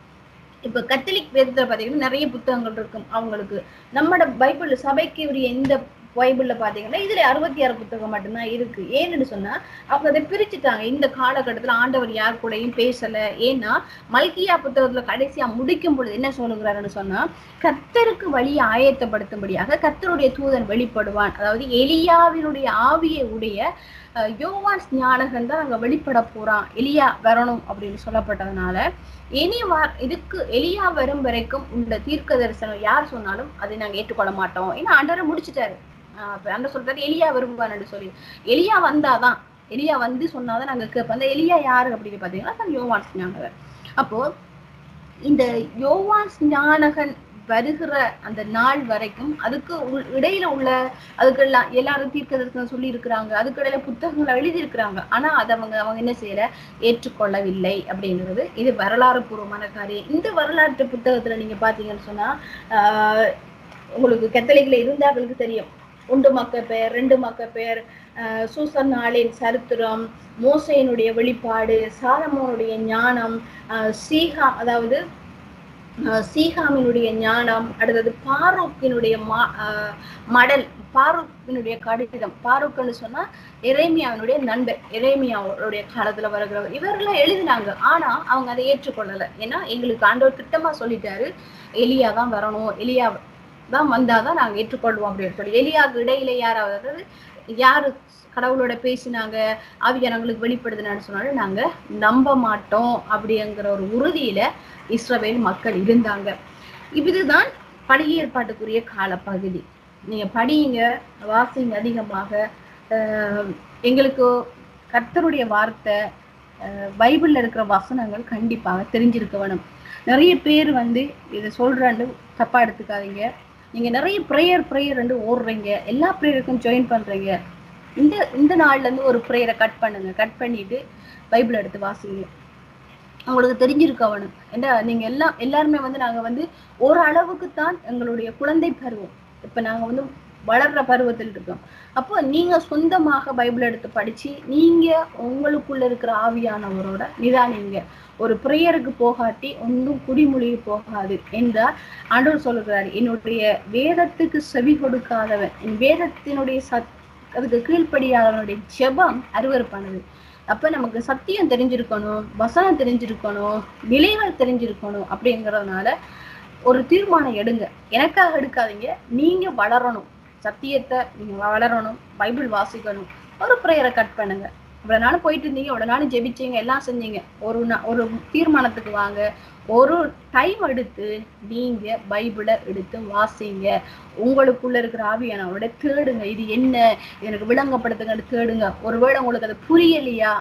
இப்ப கத்தலிக் வேதத்துல பாத்தீங்கன்னா நிறைய புத்தகங்கள் இருக்கும் அவங்களுக்கு நம்மட பைபிள் சபைக்கு உரிய இந்த பைபிள்ல பாத்தீங்கன்னா இதுல அறுபத்தி ஆறு புத்தகம் மட்டும்தான் இருக்கு ஏன்னு சொன்னா அவங்க அதை பிரிச்சுட்டாங்க இந்த காலகட்டத்துல ஆண்டவர் யார் கூடயும் பேசல ஏன்னா மல்கியா புத்தகத்துல கடைசியா முடிக்கும் பொழுது என்ன சொல்லுகிறாருன்னு சொன்னா கத்தருக்கு வழியை ஆயத்தப்படுத்தும்படியாக கத்தருடைய தூதன் வெளிப்படுவான் அதாவது எலியாவினுடைய ஆவியை உடைய அஹ், யோவான் ஞானகன் தான் அங்க வெளிப்பட போறான் எலியா வரணும் அப்படின்னு சொல்லப்பட்டதுனால இனி வ இதுக்கு எலியா வரும் வரைக்கும் உள்ள தீர்க்க தரிசனம் யார் சொன்னாலும் அதை நாங்க ஏற்றுக்கொள்ள மாட்டோம் ஏன்னா ஆண்டவரை முடிச்சிட்டாரு ஆஹ் அப்ப ஆண்டவர் சொல்றாரு எலியா வருவான்னு சொல்லி எலியா வந்தாதான் எலியா வந்து சொன்னாதான் நாங்க கேட்போம் அந்த எலியா யாரு அப்படின்னு பாத்தீங்கன்னா தான் யோவான் ஞானகன் அப்போ இந்த யோவான் ஞானகன் வருகிற அந்த நாள் வரைக்கும் அதுக்கு உள்- இடையில உள்ள அதுக்கெல்லாம் எல்லாரும் தீர்க்க தரிசனம் சொல்லி இருக்கிறாங்க அதுக்கு இடையில புத்தகங்களை எழுதி இருக்கிறாங்க ஆனா அதை அவங்க அவங்க என்ன செய்யல ஏற்றுக்கொள்ளவில்லை அப்படிங்கிறது இது வரலாறு பூர்வமான காரியம் இந்த வரலாற்று புத்தகத்துல நீங்க பாத்தீங்கன்னு சொன்னா ஆஹ் உங்களுக்கு கத்தலிகளை இருந்தார்களுக்கு தெரியும் ஒன்று மக்க பெயர் ரெண்டு மக்க பெயர் ஆஹ் சூசன் நாளின் சரித்திரம் மோசையினுடைய வெளிப்பாடு சாலமோனுடைய ஞானம் ஆஹ் சீகா அதாவது ஆஹ் சீகாமினுடைய ஞானம் அடுத்தது பாரூக்கினுடைய மா ஆஹ் மடல் பாரூக்கினுடைய கடிதம் பாரூக்னு சொன்னா எரேமியாவினுடைய நண்பர் எரேமியாவுடைய காலத்துல வருகிறவர் இவரெல்லாம் எழுதினாங்க ஆனா அவங்க அதை ஏற்றுக்கொள்ளல ஏன்னா எங்களுக்கு ஆண்டவர் திட்டமா சொல்லிட்டாரு எலியா தான் வரணும் எலியா தான் வந்தாதான் நாங்க ஏற்றுக்கொள்வோம் அப்படின்னு சொல்லி எலியாவுக்கு இடையில யாராவது அதாவது யாரு கடவுளோட பேசினாங்க ஆவியானவங்களுக்கு வெளிப்படுதுனான்னு சொன்னாலும் நாங்க நம்ப மாட்டோம் அப்படிங்கிற ஒரு உறுதியில இஸ்ரவேல் மக்கள் இருந்தாங்க இதுதான் பழைய ஏற்பாட்டுக்குரிய காலப்பகுதி நீங்க படியுங்க வாசிங்க அதிகமாக ஆஹ் எங்களுக்கு கர்த்தருடைய வார்த்தை ஆஹ் பைபிள்ல இருக்கிற வசனங்கள் கண்டிப்பாக தெரிஞ்சிருக்க வேணும் நிறைய பேர் வந்து இதை சொல்றாண்டு தப்பா எடுத்துக்காதீங்க நீங்க நிறைய ப்ரேயர் ப்ரேயர் ஓடுறீங்க எல்லா ப்ரேயருக்கும் ஜாயின் பண்றீங்க இந்த இந்த நாள்ல இருந்து ஒரு ப்ரேயரை கட் பண்ணுங்க கட் பண்ணிட்டு பைபிள் எடுத்து வாசிங்க உங்களுக்கு தெரிஞ்சிருக்க வேணும் ஏன்னா நீங்க எல்லாம் எல்லாருமே வந்து நாங்க வந்து ஒரு அளவுக்கு தான் எங்களுடைய குழந்தை பருவம் இப்ப நாங்க வந்து வளர்ற பருவத்தில் இருக்கோம் அப்போ நீங்க சொந்தமாக பைபிள் எடுத்து படிச்சு நீங்க உங்களுக்குள்ள இருக்கிற ஆவியானவரோட நிதானிங்க ஒரு ப்ரேயருக்கு போகாட்டி ஒன்றும் குடிமொழிக்கு போகாது என்றால் ஆண்டவர் சொல்லுகிறார் என்னுடைய வேதத்துக்கு செவி கொடுக்காதவன் என் வேதத்தினுடைய சத் அதுக்கு கீழ்ப்படியாதவனுடைய ஜெபம் அருவருப்பானது அப்ப நமக்கு சத்தியம் தெரிஞ்சிருக்கணும் வசனம் தெரிஞ்சிருக்கணும் விலைகள் தெரிஞ்சிருக்கணும் அப்படிங்கறதுனால ஒரு தீர்மானம் எடுங்க எனக்காக எடுக்காதீங்க நீங்க வளரணும் சத்தியத்தை நீங்க வளரணும் பைபிள் வாசிக்கணும் ஒரு ப்ரேயரை கட் பண்ணுங்க இவ்வளவு நாள் போயிட்டு இருந்தீங்க இவ்வளவு நாள் ஜெபிச்சீங்க எல்லாம் செஞ்சீங்க ஒரு நா- ஒரு தீர்மானத்துக்கு வாங்க ஒரு டைம் எடுத்து நீங்க பைபிளை எடுத்து வாசிங்க உங்களுக்குள்ள இருக்கிற ஆவியானவரோட தேடுங்க இது என்ன எனக்கு விளங்கப்படுத்துங்க தேடுங்க ஒருவேளை உங்களுக்கு அது புரியலையா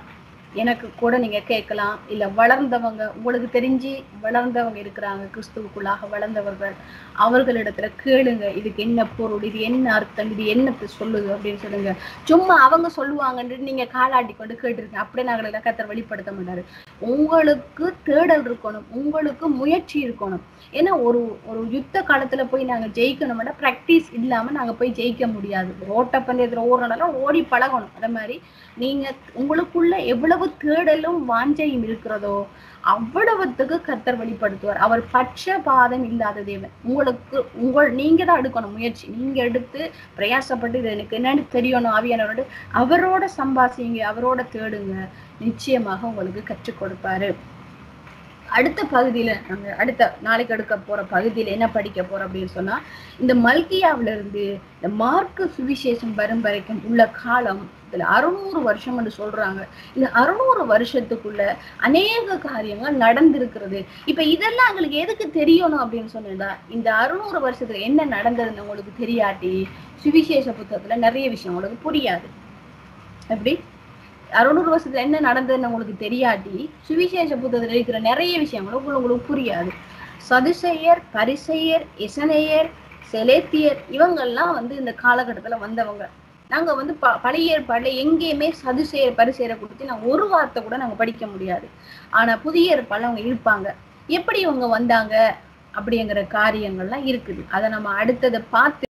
எனக்கு கூட நீங்க கேட்கலாம் இல்ல வளர்ந்தவங்க உங்களுக்கு தெரிஞ்சு வளர்ந்தவங்க இருக்கிறாங்க கிறிஸ்துவுக்குள்ளாக வளர்ந்தவர்கள் அவர்களிடத்துல கேளுங்க இதுக்கு என்ன பொருள் இது என்ன அர்த்தம் இது என்னத்தை சொல்லுது அப்படின்னு சொல்லுங்க சும்மா அவங்க சொல்லுவாங்கன்னு நீங்க காலாட்டி கொண்டு கேட்டுருங்க அப்படியே நாங்கள் கத்தர் வெளிப்படுத்த மாட்டாரு உங்களுக்கு தேடல் இருக்கணும் உங்களுக்கு முயற்சி இருக்கணும் ஏன்னா ஒரு ஒரு யுத்த காலத்துல போய் நாங்க ஜெயிக்கணும்னா ப்ராக்டிஸ் இல்லாம நாங்க போய் ஜெயிக்க முடியாது ஓட்டப்பந்தயத்துல ஓடுறனால ஓடி பழகணும் அதே மாதிரி நீங்க உங்களுக்குள்ள எவ்வளவு தேடலும் வாஞ்சையும் இருக்கிறதோ அவ்வளவுத்துக்கு கர்த்தர் வெளிப்படுத்துவார் அவர் பட்சபாதம் இல்லாத தேவன் உங்களுக்கு உங்கள் நீங்க தான் எடுக்கணும் முயற்சி நீங்க எடுத்து பிரயாசப்பட்டு இது எனக்கு என்னன்னு தெரியணும் ஆவியானவரோட அவரோட சம்பாசிங்க அவரோட தேடுங்க நிச்சயமாக உங்களுக்கு கற்றுக் கொடுப்பாரு அடுத்த பகுதியில நாங்க அடுத்த நாளைக்கு எடுக்க போற பகுதியில என்ன படிக்க போறோம் அப்படின்னு சொன்னா இந்த மல்கியாவில இருந்து இந்த மார்க்கு சுவிசேஷம் வரும் வரைக்கும் உள்ள காலம் இதுல அறுநூறு வருஷம் என்று சொல்றாங்க இந்த அறுநூறு வருஷத்துக்குள்ள அநேக காரியங்கள் நடந்திருக்கிறது இப்ப இதெல்லாம் எங்களுக்கு எதுக்கு தெரியணும் அப்படின்னு சொன்னா இந்த அறுநூறு வருஷத்துல என்ன நடந்ததுன்னு உங்களுக்கு தெரியாட்டி சுவிசேஷ புத்தகத்துல நிறைய விஷயம் உங்களுக்கு புரியாது எப்படி அறுநூறு வருஷத்துல என்ன நடந்ததுன்னு உங்களுக்கு தெரியாட்டி சுவிசேஷ புத்தகத்துல இருக்கிற நிறைய விஷயங்கள் உங்களுக்கு உங்களுக்கு புரியாது சதுசெயர் பரிசெயர் இசனையர் செலேத்தியர் இவங்கெல்லாம் வந்து இந்த காலகட்டத்துல வந்தவங்க நாங்க வந்து ப பழைய ஏற்பாடுல எங்கேயுமே சதுசெயர் பரிசெயரை கொடுத்து நான் ஒரு வார்த்தை கூட நாங்க படிக்க முடியாது ஆனா புதிய ஏற்பாடுல அவங்க இருப்பாங்க எப்படி இவங்க வந்தாங்க அப்படிங்கிற காரியங்கள்லாம் இருக்குது அதை நம்ம அடுத்ததை பார்த்து